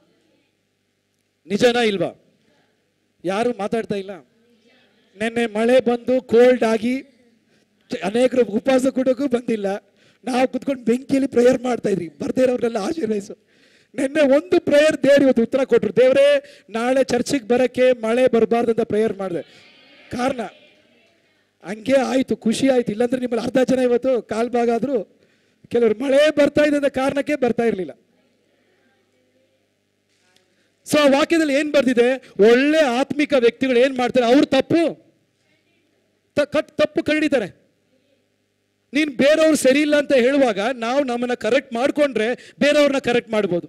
ನಿಜನಾ ಇಲ್ವಾ ಯಾರು ಮಾತಾಡ್ತಾ ಇಲ್ಲ ನಿನ್ನೆ ಮಳೆ ಬಂದು ಕೋಲ್ಡ್ ಆಗಿ ಚ- ಅನೇಕರು ಉಪವಾಸ ಕೊಡೋಕ್ಕೂ ಬಂದಿಲ್ಲ ನಾವು ಕುತ್ಕೊಂಡು ಬೆಂಕಿಯಲ್ಲಿ ಪ್ರೇಯರ್ ಮಾಡ್ತಾ ಇದ್ರಿ ಬರ್ದೇ ಇರೋರೆಲ್ಲ ಆಶೀರ್ವಹಿಸು ನಿನ್ನೆ ಒಂದು ಪ್ರೇಯರ್ ದೇವ್ರು ಇವತ್ತು ಉತ್ತರ ಕೊಟ್ರು ದೇವರೇ ನಾಳೆ ಚರ್ಚಿಗೆ ಬರಕ್ಕೆ ಮಳೆ ಬರಬಾರ್ದು ಅಂತ ಪ್ರೇಯರ್ ಮಾಡಿದೆ ಕಾರಣ ಹಂಗೆ ಆಯ್ತು ಖುಷಿ ಆಯ್ತು ಇಲ್ಲಾಂದ್ರೆ ನಿಮ್ಮಲ್ಲಿ ಅರ್ಧ ಜನ ಇವತ್ತು ಕಾಲ್ ಭಾಗ ಆದ್ರು ಕೆಲವರು ಮಳೆ ಬರ್ತಾ ಇದೆ ಅಂತ ಕಾರಣಕ್ಕೆ ಬರ್ತಾ ಇರಲಿಲ್ಲ ಸೊ ಆ ವಾಕ್ಯದಲ್ಲಿ ಏನ್ ಬರ್ದಿದೆ ಒಳ್ಳೆ ಆತ್ಮಿಕ ವ್ಯಕ್ತಿಗಳು ಏನ್ ಮಾಡ್ತಾರೆ ಅವ್ರ ತಪ್ಪು ತ- ಕಟ್ ತಪ್ಪು ಕಂಡಿದ್ದಾರೆ ನೀನ್ ಬೇರೆಯವ್ರು ಸರಿ ಇಲ್ಲ ಅಂತ ಹೇಳುವಾಗ ನಾವು ನಮ್ಮನ್ನ ಕರೆಕ್ಟ್ ಮಾಡ್ಕೊಂಡ್ರೆ ಬೇರೆಯವ್ರನ್ನ ಕರೆಕ್ಟ್ ಮಾಡ್ಬೋದು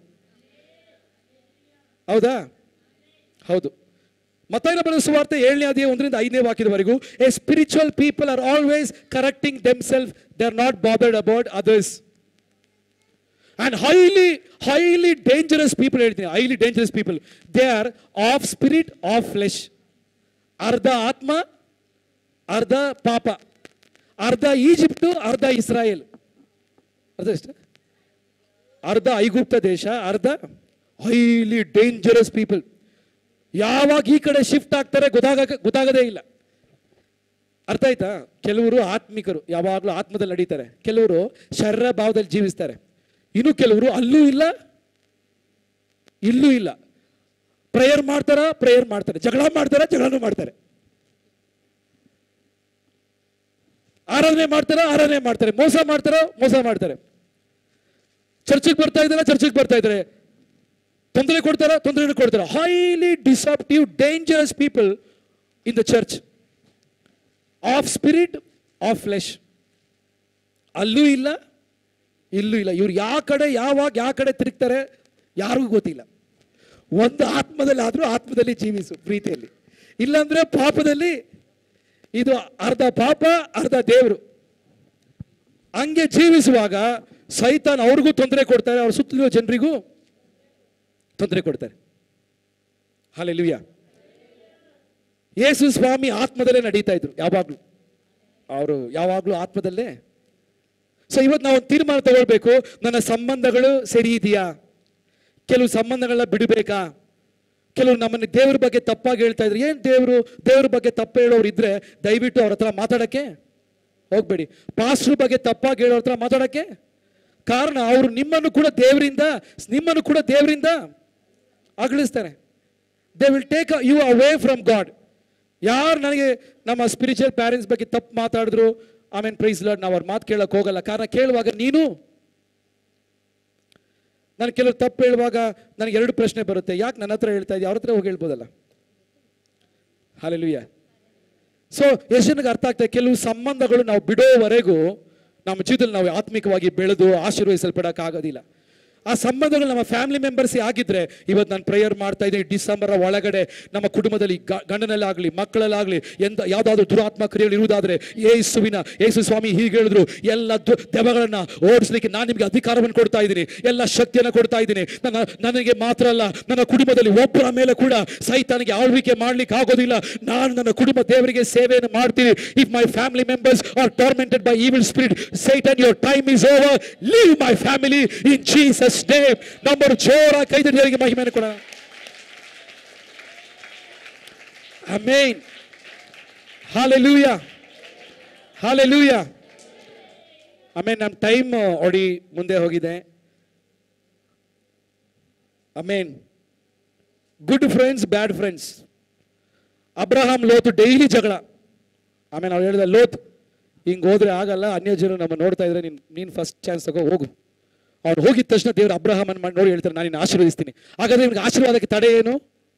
ಹೌದಾ ಹೌದು ಮತ್ತಾಯನ ಬರೆದ ಸುವಾರ್ತೆ ಏಳನೇ ಅಧ್ಯಾಯ ಒಂದರಿಂದ ಐದನೇ ವಾಕ್ಯದವರೆಗೂ a spiritual people are always correcting them self they are not bothered about others and highly highly dangerous people ಹೇಳ್ತೀನಿ highly dangerous people they are of spirit of flesh ಅರ್ಧ ಆತ್ಮ ಅರ್ಧ ಪಾಪ ಅರ್ಧ ಈಜಿಪ್ಟು ಅರ್ಧ ಇಸ್ರಾಯೇಲ್ ಅರ್ಧ ಎಷ್ಟು ಅರ್ಧ ಐಗುಪ್ತ ದೇಶ ಅರ್ಧ ಹೈಲಿ ಡೇಂಜರಸ್ ಪೀಪಲ್ ಯಾವಾಗ ಈ ಕಡೆ ಶಿಫ್ಟ್ ಆಗ್ತಾರೆ ಗೊತ್ತಾಗ ಗೊತ್ತಾಗದೇ ಇಲ್ಲ ಅರ್ಥ ಆಯ್ತಾ ಕೆಲವರು ಆತ್ಮಿಕರು ಯಾವಾಗಲೂ ಆತ್ಮದಲ್ಲಿ ನಡೀತಾರೆ ಕೆಲವರು ಶರೀರ ಭಾವದಲ್ಲಿ ಜೀವಿಸ್ತಾರೆ ಇನ್ನು ಕೆಲವರು ಅಲ್ಲೂ ಇಲ್ಲ ಇಲ್ಲೂ ಇಲ್ಲ ಪ್ರೇಯರ್ ಮಾಡ್ತಾರ ಪ್ರೇಯರ್ ಮಾಡ್ತಾರೆ ಜಗಳ ಮಾಡ್ತಾರ ಜಗಳನೂ ಮಾಡ್ತಾರೆ ಆರಾಧನೆ ಮಾಡ್ತಾರ ಆರಾಧನೆ ಮಾಡ್ತಾರೆ ಮೋಸ ಮಾಡ್ತಾರ ಮೋಸ ಮಾಡ್ತಾರೆ ಚರ್ಚಿಗೆ ಬರ್ತಾ ಇದಾರೆ ಚರ್ಚಿಗೆ ಬರ್ತಾ ಇದ್ದಾರೆ ತೊಂದರೆ ಕೊಡ್ತಾರ ತೊಂದರೆ ಕೊಡ್ತಾರ highly deceptive dangerous people in the church of spirit of flesh ಅಲ್ಲೂ ಇಲ್ಲ ಇಲ್ಲೂ ಇಲ್ಲ ಇವ್ರು ಯಾವ ಕಡೆ ಯಾವಾಗ ಯಾವ ಕಡೆ ತಿರುಗ್ತಾರೆ ಯಾರಿಗೂ ಗೊತ್ತಿಲ್ಲ ಒಂದು ಆತ್ಮದಲ್ಲಿ ಆದ್ರೂ ಆತ್ಮದಲ್ಲಿ ಜೀವಿಸು ಪ್ರೀತಿಯಲ್ಲಿ ಇಲ್ಲಾಂದ್ರೆ ಪಾಪದಲ್ಲಿ ಇದು ಅರ್ಧ ಪಾಪ ಅರ್ಧ ದೇವರು ಹಂಗೆ ಜೀವಿಸುವಾಗ ಸೈತಾನ್ ಅವ್ರಿಗೂ ತೊಂದರೆ ಕೊಡ್ತಾರೆ ಅವ್ರ ಸುತ್ತಲಿರೋ ಜನರಿಗೂ ತೊಂದರೆ ಕೊಡ್ತಾರೆ ಹಾಲೆಲುಯ್ಯ ಯೇಸು ಸ್ವಾಮಿ ಆತ್ಮದಲ್ಲೇ ನಡೀತಾ ಇದ್ರು ಯಾವಾಗಲೂ ಅವರು ಯಾವಾಗಲೂ ಆತ್ಮದಲ್ಲೇ ಸೊ ಇವತ್ತು ನಾವು ಒಂದು ತೀರ್ಮಾನ ತಗೊಳ್ಬೇಕು ನನ್ನ ಸಂಬಂಧಗಳು ಸರಿ ಇದೆಯಾ ಕೆಲವು ಸಂಬಂಧಗಳನ್ನ ಬಿಡಬೇಕಾ ಕೆಲವರು ನಮ್ಮನ್ನು ದೇವ್ರ ಬಗ್ಗೆ ತಪ್ಪಾಗಿ ಹೇಳ್ತಾ ಇದ್ರು ಏನು ದೇವರು ದೇವ್ರ ಬಗ್ಗೆ ತಪ್ಪು ಹೇಳೋರು ಇದ್ರೆ ದಯವಿಟ್ಟು ಅವ್ರ ಹತ್ರ ಮಾತಾಡಕ್ಕೆ ಹೋಗ್ಬೇಡಿ ಪಾಸ್ಟ್ರ ಬಗ್ಗೆ ತಪ್ಪಾಗಿ ಹೇಳೋರ ಹತ್ರ ಮಾತಾಡಕ್ಕೆ ಕಾರಣ ಅವರು ನಿಮ್ಮನ್ನು ಕೂಡ ದೇವರಿಂದ ನಿಮ್ಮನ್ನು ಕೂಡ ದೇವರಿಂದ ಅಗಳಿಸ್ತಾರೆ they will take you away from God ಯಾರು ನನಗೆ ನಮ್ಮ ಸ್ಪಿರಿಚುವಲ್ ಪ್ಯಾರೆಂಟ್ಸ್ ಬಗ್ಗೆ ತಪ್ಪು ಮಾತಾಡಿದ್ರು ಆಮೇಲೆ ಪ್ರೈಸ್ ಲಾರ್ಡ್ ನಾವು ಅವ್ರ ಮಾತು ಕೇಳಕ್ ಹೋಗಲ್ಲ ಕಾರಣ ಕೇಳುವಾಗ ನೀನು ನಾನು ಕೆಲವರು ತಪ್ಪು ಹೇಳುವಾಗ ನನಗೆ ಎರಡು ಪ್ರಶ್ನೆ ಬರುತ್ತೆ ಯಾಕೆ ನನ್ನ ಹತ್ರ ಹೇಳ್ತಾ ಇದ್ದೀವಿ ಅವ್ರ ಹತ್ರ ಹೋಗಿ ಹೇಳ್ಬೋದಲ್ಲ ಹಾಲೆಲುಯ್ಯ ಸೊ ಎಷ್ಟು ಜನಕ್ಕೆ ಅರ್ಥ ಆಗ್ತದೆ ಕೆಲವು ಸಂಬಂಧಗಳು ನಾವು ಬಿಡೋವರೆಗೂ ನಮ್ಮ ಜೀವಿತದಲ್ಲಿ ನಾವು ಆತ್ಮಿಕವಾಗಿ ಬೆಳೆದು ಆಶೀರ್ವದಿಸಲ್ಪಡಕ್ಕಾಗೋದಿಲ್ಲ ಆ ಸಂಬಂಧಗಳು ನಮ್ಮ ಫ್ಯಾಮಿಲಿ ಮೆಂಬರ್ಸ್ ಆಗಿದ್ರೆ ಇವತ್ತು ನಾನು ಪ್ರೇಯರ್ ಮಾಡ್ತಾ ಇದ್ದೀನಿ ಡಿಸೆಂಬರ್ ಒಳಗಡೆ ನಮ್ಮ ಕುಟುಂಬದಲ್ಲಿ ಗ- ಗಂಡನಲ್ಲಾಗಲಿ ಮಕ್ಕಳಲ್ಲಾಗಲಿ ಎಂತ ಯಾವುದಾದ್ರೂ ದುರಾತ್ಮ ಕ್ರಿಯೆಗಳು ಇರುವುದಾದ್ರೆ ಏಸುವಿನ ಏಸು ಸ್ವಾಮಿ ಹೀಗೆ ಹೇಳಿದ್ರು ಎಲ್ಲ ದು- ದೆವ್ವಗಳನ್ನ ಓಡಿಸ್ಲಿಕ್ಕೆ ನಾನು ನಿಮಗೆ ಅಧಿಕಾರವನ್ನು ಕೊಡ್ತಾ ಇದ್ದೀನಿ ಎಲ್ಲ ಶಕ್ತಿಯನ್ನು ಕೊಡ್ತಾ ಇದ್ದೀನಿ ನನ್ನ ನನಗೆ ಮಾತ್ರ ಅಲ್ಲ ನನ್ನ ಕುಟುಂಬದಲ್ಲಿ ಒಬ್ಬರ ಮೇಲೆ ಕೂಡ ಸೈತಾನಿಗೆ ಆಳ್ವಿಕೆ ಮಾಡ್ಲಿಕ್ಕೆ ಆಗೋದಿಲ್ಲ ನಾನು ನನ್ನ ಕುಟುಂಬ ದೇವರಿಗೆ ಸೇವೆಯನ್ನು ಮಾಡ್ತೀನಿ if my family members are tormented by evil spirit satan your time is over leave my family in Jesus name ನಂಬರ್ ಜೋರ ಕೈದಡಿಯವರಿಗೆ ಮಹಿಮೆಯನ್ನು ಕೊಡೋಣ ಅಮೇನ್ ಹಾಲೆಲೂಯ ಹಾಲೆಲೂಯ ಆಮೇಲೆ ನಮ್ಮ ಟೈಮ್ ಒಡಿ ಮುಂದೆ ಹೋಗಿದೆ amen good friends bad friends Abraham ಲೋತು ಡೈಲಿ ಜಗಳ ಆಮೇಲೆ ಅವ್ರು ಹೇಳಿದ ಲೋತ್ ಹಿಂಗೆ ಹೋದ್ರೆ ಆಗಲ್ಲ ಅನ್ಯ ಜನರು ನಮ್ಮ ನೋಡ್ತಾ ಇದ್ರೆ ನೀನು ನೀನು ಫಸ್ಟ್ ಚಾನ್ಸ್ ತಗೋ ಹೋಗು ಅವ್ನು ಹೋಗಿದ ತಕ್ಷಣ ದೇವರು ಅಬ್ರಹಾಮನ್ ಮಾಡಿ ನೋಡಿ ಹೇಳ್ತಾರೆ ನಾನು ನಿನ್ನ ಆಶೀರ್ವದಿಸ್ತೀನಿ ಹಾಗಾದ್ರೆ ನಿಮ್ಗೆ ಆಶೀರ್ವಾದಕ್ಕೆ ತಡೆ ಏನು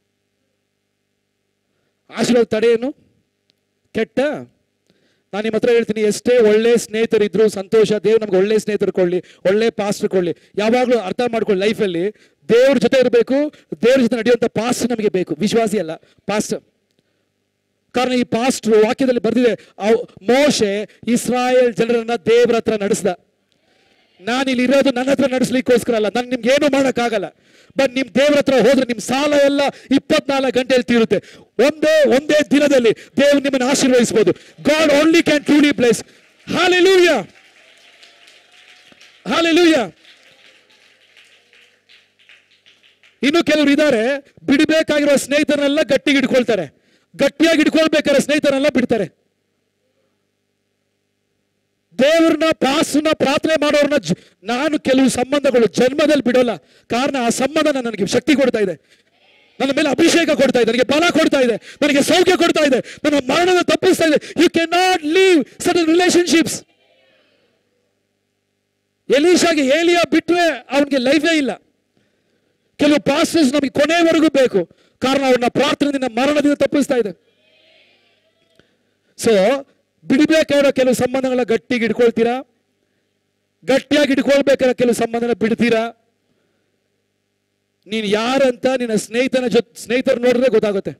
ಆಶೀರ್ವಾದ ತಡೆ ಏನು ಕೆಟ್ಟ ನಾನು ನಿಮ್ಮ ಹತ್ರ ಹೇಳ್ತೀನಿ ಎಷ್ಟೇ ಒಳ್ಳೆ ಸ್ನೇಹಿತರಿದ್ರು ಸಂತೋಷ ದೇವ್ರು ನಮ್ಗೆ ಒಳ್ಳೆ ಸ್ನೇಹಿತರು ಕೊಡ್ಲಿ ಒಳ್ಳೆ ಪಾಸ್ಟರ್ ಕೊಡ್ಲಿ ಯಾವಾಗಲೂ ಅರ್ಥ ಮಾಡ್ಕೊಳ್ಳಿ ಲೈಫಲ್ಲಿ ದೇವ್ರ ಜೊತೆ ಇರಬೇಕು ದೇವ್ರ ಜೊತೆ ನಡೆಯುವಂಥ ಪಾಸ್ಟ್ ನಮಗೆ ಬೇಕು ವಿಶ್ವಾಸಿ ಅಲ್ಲ ಪಾಸ್ಟ್ ಕಾರಣ ಈ ಪಾಸ್ಟ್ರು ವಾಕ್ಯದಲ್ಲಿ ಬರ್ದಿದೆ ಅವ್- ಮೋಶೆ ಇಸ್ರಾಯೇಲ್ ಜನರನ್ನ ದೇವ್ರ ಹತ್ರ ನಡೆಸ್ದ ನಾನು ಇಲ್ಲಿ ಇರೋದು ನನ್ನ ಹತ್ರ ನಡೆಸ್ಲಿಕ್ಕೋಸ್ಕರ ಅಲ್ಲ ನಾನು ನಿಮ್ಗೆ ಏನು ಮಾಡೋಕ್ಕಾಗಲ್ಲ ಬಟ್ ನಿಮ್ ದೇವ್ರ ಹತ್ರ ಹೋದ್ರೆ ನಿಮ್ ಸಾಲ ಎಲ್ಲ ಇಪ್ಪತ್ನಾಲ್ಕು ಗಂಟೆಯಲ್ಲಿ ತೀರುತ್ತೆ ಒಂದೇ ಒಂದೇ ದಿನದಲ್ಲಿ ದೇವ್ರು ನಿಮ್ಮನ್ನು ಆಶೀರ್ವದಿಸಬಹುದು God only can truly place hallelujah hallelujah ಇನ್ನು ಕೆಲವರು ಇದ್ದಾರೆ ಬಿಡಬೇಕಾಗಿರೋ ಸ್ನೇಹಿತರನ್ನೆಲ್ಲ ಗಟ್ಟಿಗೆ ಹಿಡ್ಕೊಳ್ತಾರೆ ಗಟ್ಟಿಯಾಗಿ ಹಿಡ್ಕೊಳ್ಬೇಕಾದ್ರೆ ಸ್ನೇಹಿತರನ್ನೆಲ್ಲ ಬಿಡ್ತಾರೆ ದೇವ್ರನ್ನ ಪಾಸನ್ನ ಪ್ರಾರ್ಥನೆ ಮಾಡೋರ್ನ ಜ- ನಾನು ಕೆಲವು ಸಂಬಂಧಗಳು ಜನ್ಮದಲ್ಲಿ ಬಿಡೋಲ್ಲ ಕಾರಣ ಆ ಸಂಬಂಧ ನನಗೆ ಶಕ್ತಿ ಕೊಡ್ತಾ ಇದೆ ನನ್ನ ಮೇಲೆ ಅಭಿಷೇಕ ಕೊಡ್ತಾ ಇದೆ ನನಗೆ ಬಲ ಕೊಡ್ತಾ ಇದೆ ನನಗೆ ಸೌಖ್ಯ ಕೊಡ್ತಾ ಇದೆ ನನ್ನ ಮರಣದ ತಪ್ಪಿಸ್ತಾ ಇದೆ you can not leave sudden relationships ಎಲೀಶಾಗೆ ಏಲಿಯಾ ಬಿಟ್ಟರೆ ಅವನಿಗೆ ಲೈಫೇ ಇಲ್ಲ ಕೆಲವು ಪಾಸ್ಟರ್ಸ್ ನಮಗೆ ಕೊನೆವರೆಗೂ ಬೇಕು ಕಾರಣ ಅವ್ರನ್ನ ಪ್ರಾರ್ಥನೆಯಿಂದ ಮರಣದಿಂದ ತಪ್ಪಿಸ್ತಾ ಇದೆ ಸೊ ಬಿಡಬೇಕಾಗಿರೋ ಕೆಲವು ಸಂಬಂಧಗಳನ್ನ ಗಟ್ಟಿಗೆ ಇಟ್ಕೊಳ್ತೀರಾ ಗಟ್ಟಿಯಾಗಿ ಇಟ್ಕೊಳ್ಬೇಕಾದ ಕೆಲವು ಸಂಬಂಧನ ಬಿಡ್ತೀರಾ ನೀನು ಯಾರಂತ ನಿನ್ನ ಸ್ನೇಹಿತನ ಜೊತೆ ಸ್ನೇಹಿತರು ನೋಡಿದ್ರೆ ಗೊತ್ತಾಗುತ್ತೆ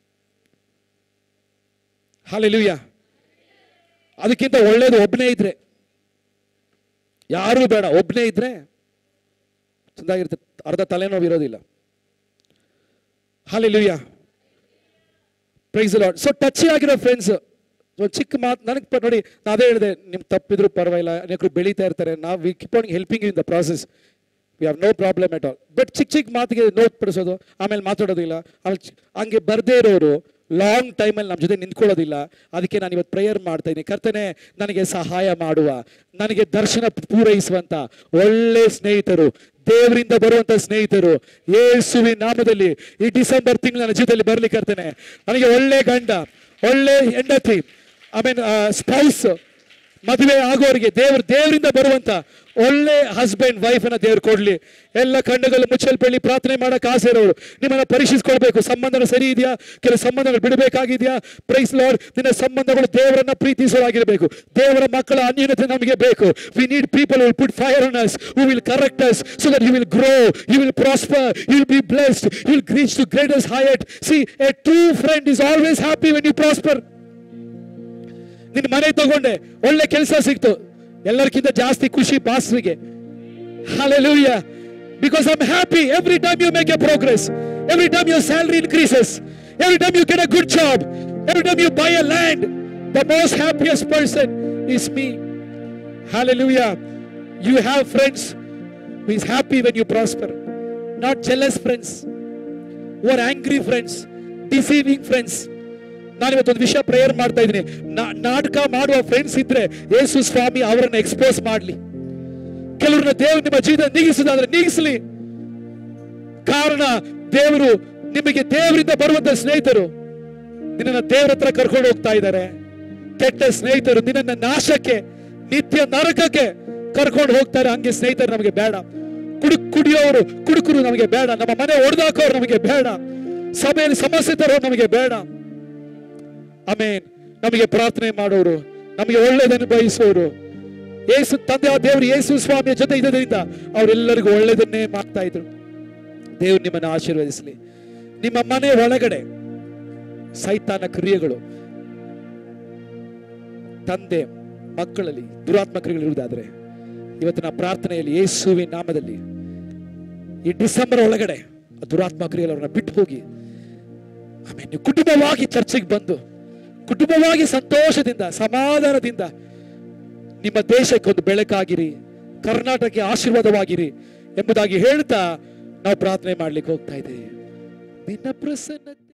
ಹಾಲೆಲೂಯ ಅದಕ್ಕಿಂತ ಒಳ್ಳೇದು ಒಬ್ಬನೇ ಇದ್ರೆ ಯಾರು ಬೇಡ ಒಬ್ಬನೇ ಇದ್ರೆ ಚೆಂದಾಗಿರುತ್ತೆ ಅರ್ಧ ತಲೆನೋವು ಇರೋದಿಲ್ಲ hallelujah praise Lord so touch ಆಗಿರೋ ಫ್ರೆಂಡ್ಸ್ ಒಂದು ಚಿಕ್ಕ ಮಾತು ನನಗೆ ಪ- ನೋಡಿ ನಾ ಅದೇ ಹೇಳಿದೆ ನಿಮ್ ತಪ್ಪಿದ್ರು ಪರವಾಗಿಲ್ಲ ಅನೇಕರು ಬೆಳೀತಾ ಇರ್ತಾರೆ ನಾವು we keep on helping in the process we have no problem at all but ಚಿಕ್ಕ ಚಿಕ್ಕ ಮಾತಿಗೆ ನೋಟ್ ಪಡಿಸೋದು ಆಮೇಲೆ ಮಾತಾಡೋದಿಲ್ಲ ಆಮೇಲೆ ಚಿ- ಹಂಗೆ ಬರ್ದೇ ಇರೋರು ಲಾಂಗ್ ಟೈಮಲ್ಲಿ ನಮ್ಮ ಜೊತೆ ನಿಂತ್ಕೊಳ್ಳೋದಿಲ್ಲ ಅದಕ್ಕೆ ನಾನು ಇವತ್ತು ಪ್ರೇಯರ್ ಮಾಡ್ತಾ ಇದ್ದೀನಿ ಕರ್ತನೆ ನನಗೆ ಸಹಾಯ ಮಾಡುವ ನನಗೆ ದರ್ಶನ ಪೂರೈಸುವಂತ ಒಳ್ಳೆ ಸ್ನೇಹಿತರು ದೇವರಿಂದ ಬರುವಂತ ಸ್ನೇಹಿತರು ಯೇಸುವಿನ ನಾಮದಲ್ಲಿ ಈ ಡಿಸೆಂಬರ್ ತಿಂಗಳು ನನ್ನ ಜೀವಿತದಲ್ಲಿ ಬರ್ಲಿಕ್ಕೆ ಕರ್ತೇನೆ ನನಗೆ ಒಳ್ಳೆ ಗಂಡ ಒಳ್ಳೆ ಹೆಂಡತಿ ಐ ಮೀನ್ ಸ್ಪೌಸ್ ಮದುವೆ ಆಗೋರಿಗೆ ದೇವ್ರ ದೇವರಿಂದ ಬರುವಂತ ಒಳ್ಳೆ ಹಸ್ಬೆಂಡ್ ವೈಫ್ ಅನ್ನ ದೇವ್ರು ಕೊಡ್ಲಿ ಎಲ್ಲ ಕಣ್ಣುಗಳು ಮುಚ್ಚಲ್ಪಳ್ಳಿ ಪ್ರಾರ್ಥನೆ ಮಾಡಕ್ ಆಸೆ ಇರೋರು ನಿಮ್ಮನ್ನ ಪರೀಕ್ಷಿಸ್ಕೊಳ್ಬೇಕು ಸಂಬಂಧಗಳು ಸರಿ ಇದೆಯಾ ಕೆಲವು ಸಂಬಂಧಗಳು ಬಿಡಬೇಕಾಗಿದೆಯಾ ಪ್ರೈಸ್ ಲಾರ್ಡ್ ನಿನ್ನ ಸಂಬಂಧಗಳು ದೇವರನ್ನ ಪ್ರೀತಿಸುವಾಗಿರಬೇಕು ದೇವರ ಮಕ್ಕಳ ಅನ್ಯೂನತೆ ನಮಗೆ ಬೇಕು we need people will put fire on us who will correct us so that you will grow you will prosper you will be blessed you will reach to greatest height see a true friend is always happy when you prosper ನಿನ್ನ ಮನೆ ತಗೊಂಡೆ ಒಳ್ಳೆ ಕೆಲಸ ಸಿಕ್ತು ಎಲ್ಲರಿಗಿಂತ ಜಾಸ್ತಿ ಖುಷಿ ಪಾಸ್ರಿಗೆ Hallelujah. Because I'm happy every time you make a progress, every time your salary increases, every time you get a good job, every time you buy a land, the most happiest person is me. Hallelujah. You have friends who is happy when you prosper, not jealous friends, who are angry friends, deceiving friends. ನಾನು ಇವತ್ತೊಂದು ವಿಷಯ prayer ಮಾಡ್ತಾ ಇದ್ದೀನಿ ನಾಟಕ ಮಾಡುವ friends ಇದ್ರೆ ಯೇಸು ಸ್ವಾಮಿ ಅವರನ್ನ expose ಮಾಡಲಿ ಕೆಲವ್ರನ್ನ ದೇವರು ನಿಮ್ಮ ಜೀವನ ನೀಗಿಸೋದಾದ್ರೆ ನೀಗಿಸಲಿ ಕಾರಣ ದೇವರು ನಿಮಗೆ ದೇವರಿಂದ ಬರುವಂತ ಸ್ನೇಹಿತರು ನಿನ್ನನ್ನ ದೇವರ ಹತ್ರ ಕರ್ಕೊಂಡು ಹೋಗ್ತಾ ಇದ್ದಾರೆ ಕೆಟ್ಟ ಸ್ನೇಹಿತರು ನಿನ್ನನ್ನ ನಾಶಕ್ಕೆ ನಿತ್ಯ ನರಕಕ್ಕೆ ಕರ್ಕೊಂಡು ಹೋಗ್ತಾರೆ ಹಂಗೆ ಸ್ನೇಹಿತರು ನಮಗೆ ಬೇಡ ಕುಡಿ ಕುಡಿಯೋರು ಕುಡುಕರು ನಮಗೆ ಬೇಡ ನಮ್ಮ ಮನೆ ಒಡೆದಾಕೋರು ನಮಗೆ ಬೇಡ ಸಭೆಯಲ್ಲಿ ಸಮಸ್ಯೆ ತರೋರು ನಮಗೆ ಬೇಡ ಆಮೇನ್ ನಮಗೆ ಪ್ರಾರ್ಥನೆ ಮಾಡೋರು ನಮಗೆ ಒಳ್ಳೇದನ್ನು ಬಯಸೋರು ಯೇಸು ತಂದೆ ಆ ದೇವರು ಯೇಸು ಸ್ವಾಮಿಯ ಜೊತೆ ಇದ್ದರಿಂದ ಅವರೆಲ್ಲರಿಗೂ ಒಳ್ಳೇದನ್ನೇ ಮಾಡ್ತಾ ಇದ್ರು ದೇವ್ರು ನಿಮ್ಮನ್ನು ಆಶೀರ್ವದಿಸಲಿ ನಿಮ್ಮ ಮನೆ ಒಳಗಡೆ ಸೈತಾನ ಕ್ರಿಯೆಗಳು ತಂದೆ ಮಕ್ಕಳಲ್ಲಿ ದುರಾತ್ಮ ಕ್ರಿಯೆಗಳಿರುವುದಾದ್ರೆ ಇವತ್ತಿನ ಪ್ರಾರ್ಥನೆಯಲ್ಲಿ ಯೇಸುವಿನ ನಾಮದಲ್ಲಿ ಈ ಡಿಸೆಂಬರ್ ಒಳಗಡೆ ಆ ದುರಾತ್ಮ ಕ್ರಿಯೆಗಳು ಅವ್ರನ್ನ ಬಿಟ್ಟು ಹೋಗಿ ಆಮೇಲೆ ನೀವು ಕುಟುಂಬವಾಗಿ ಚರ್ಚೆಗೆ ಬಂದು ಕುಟುಂಬವಾಗಿ ಸಂತೋಷದಿಂದ ಸಮಾಧಾನದಿಂದ ನಿಮ್ಮ ದೇಶಕ್ಕೆ ಒಂದು ಬೆಳಕಾಗಿರಿ ಕರ್ನಾಟಕಕ್ಕೆ ಆಶೀರ್ವಾದವಾಗಿರಿ ಎಂಬುದಾಗಿ ಹೇಳ್ತಾ ನಾವು ಪ್ರಾರ್ಥನೆ ಮಾಡ್ಲಿಕ್ಕೆ ಹೋಗ್ತಾ ಇದ್ದೇವೆ ನಿನ್ನ ಪ್ರಸನ್ನ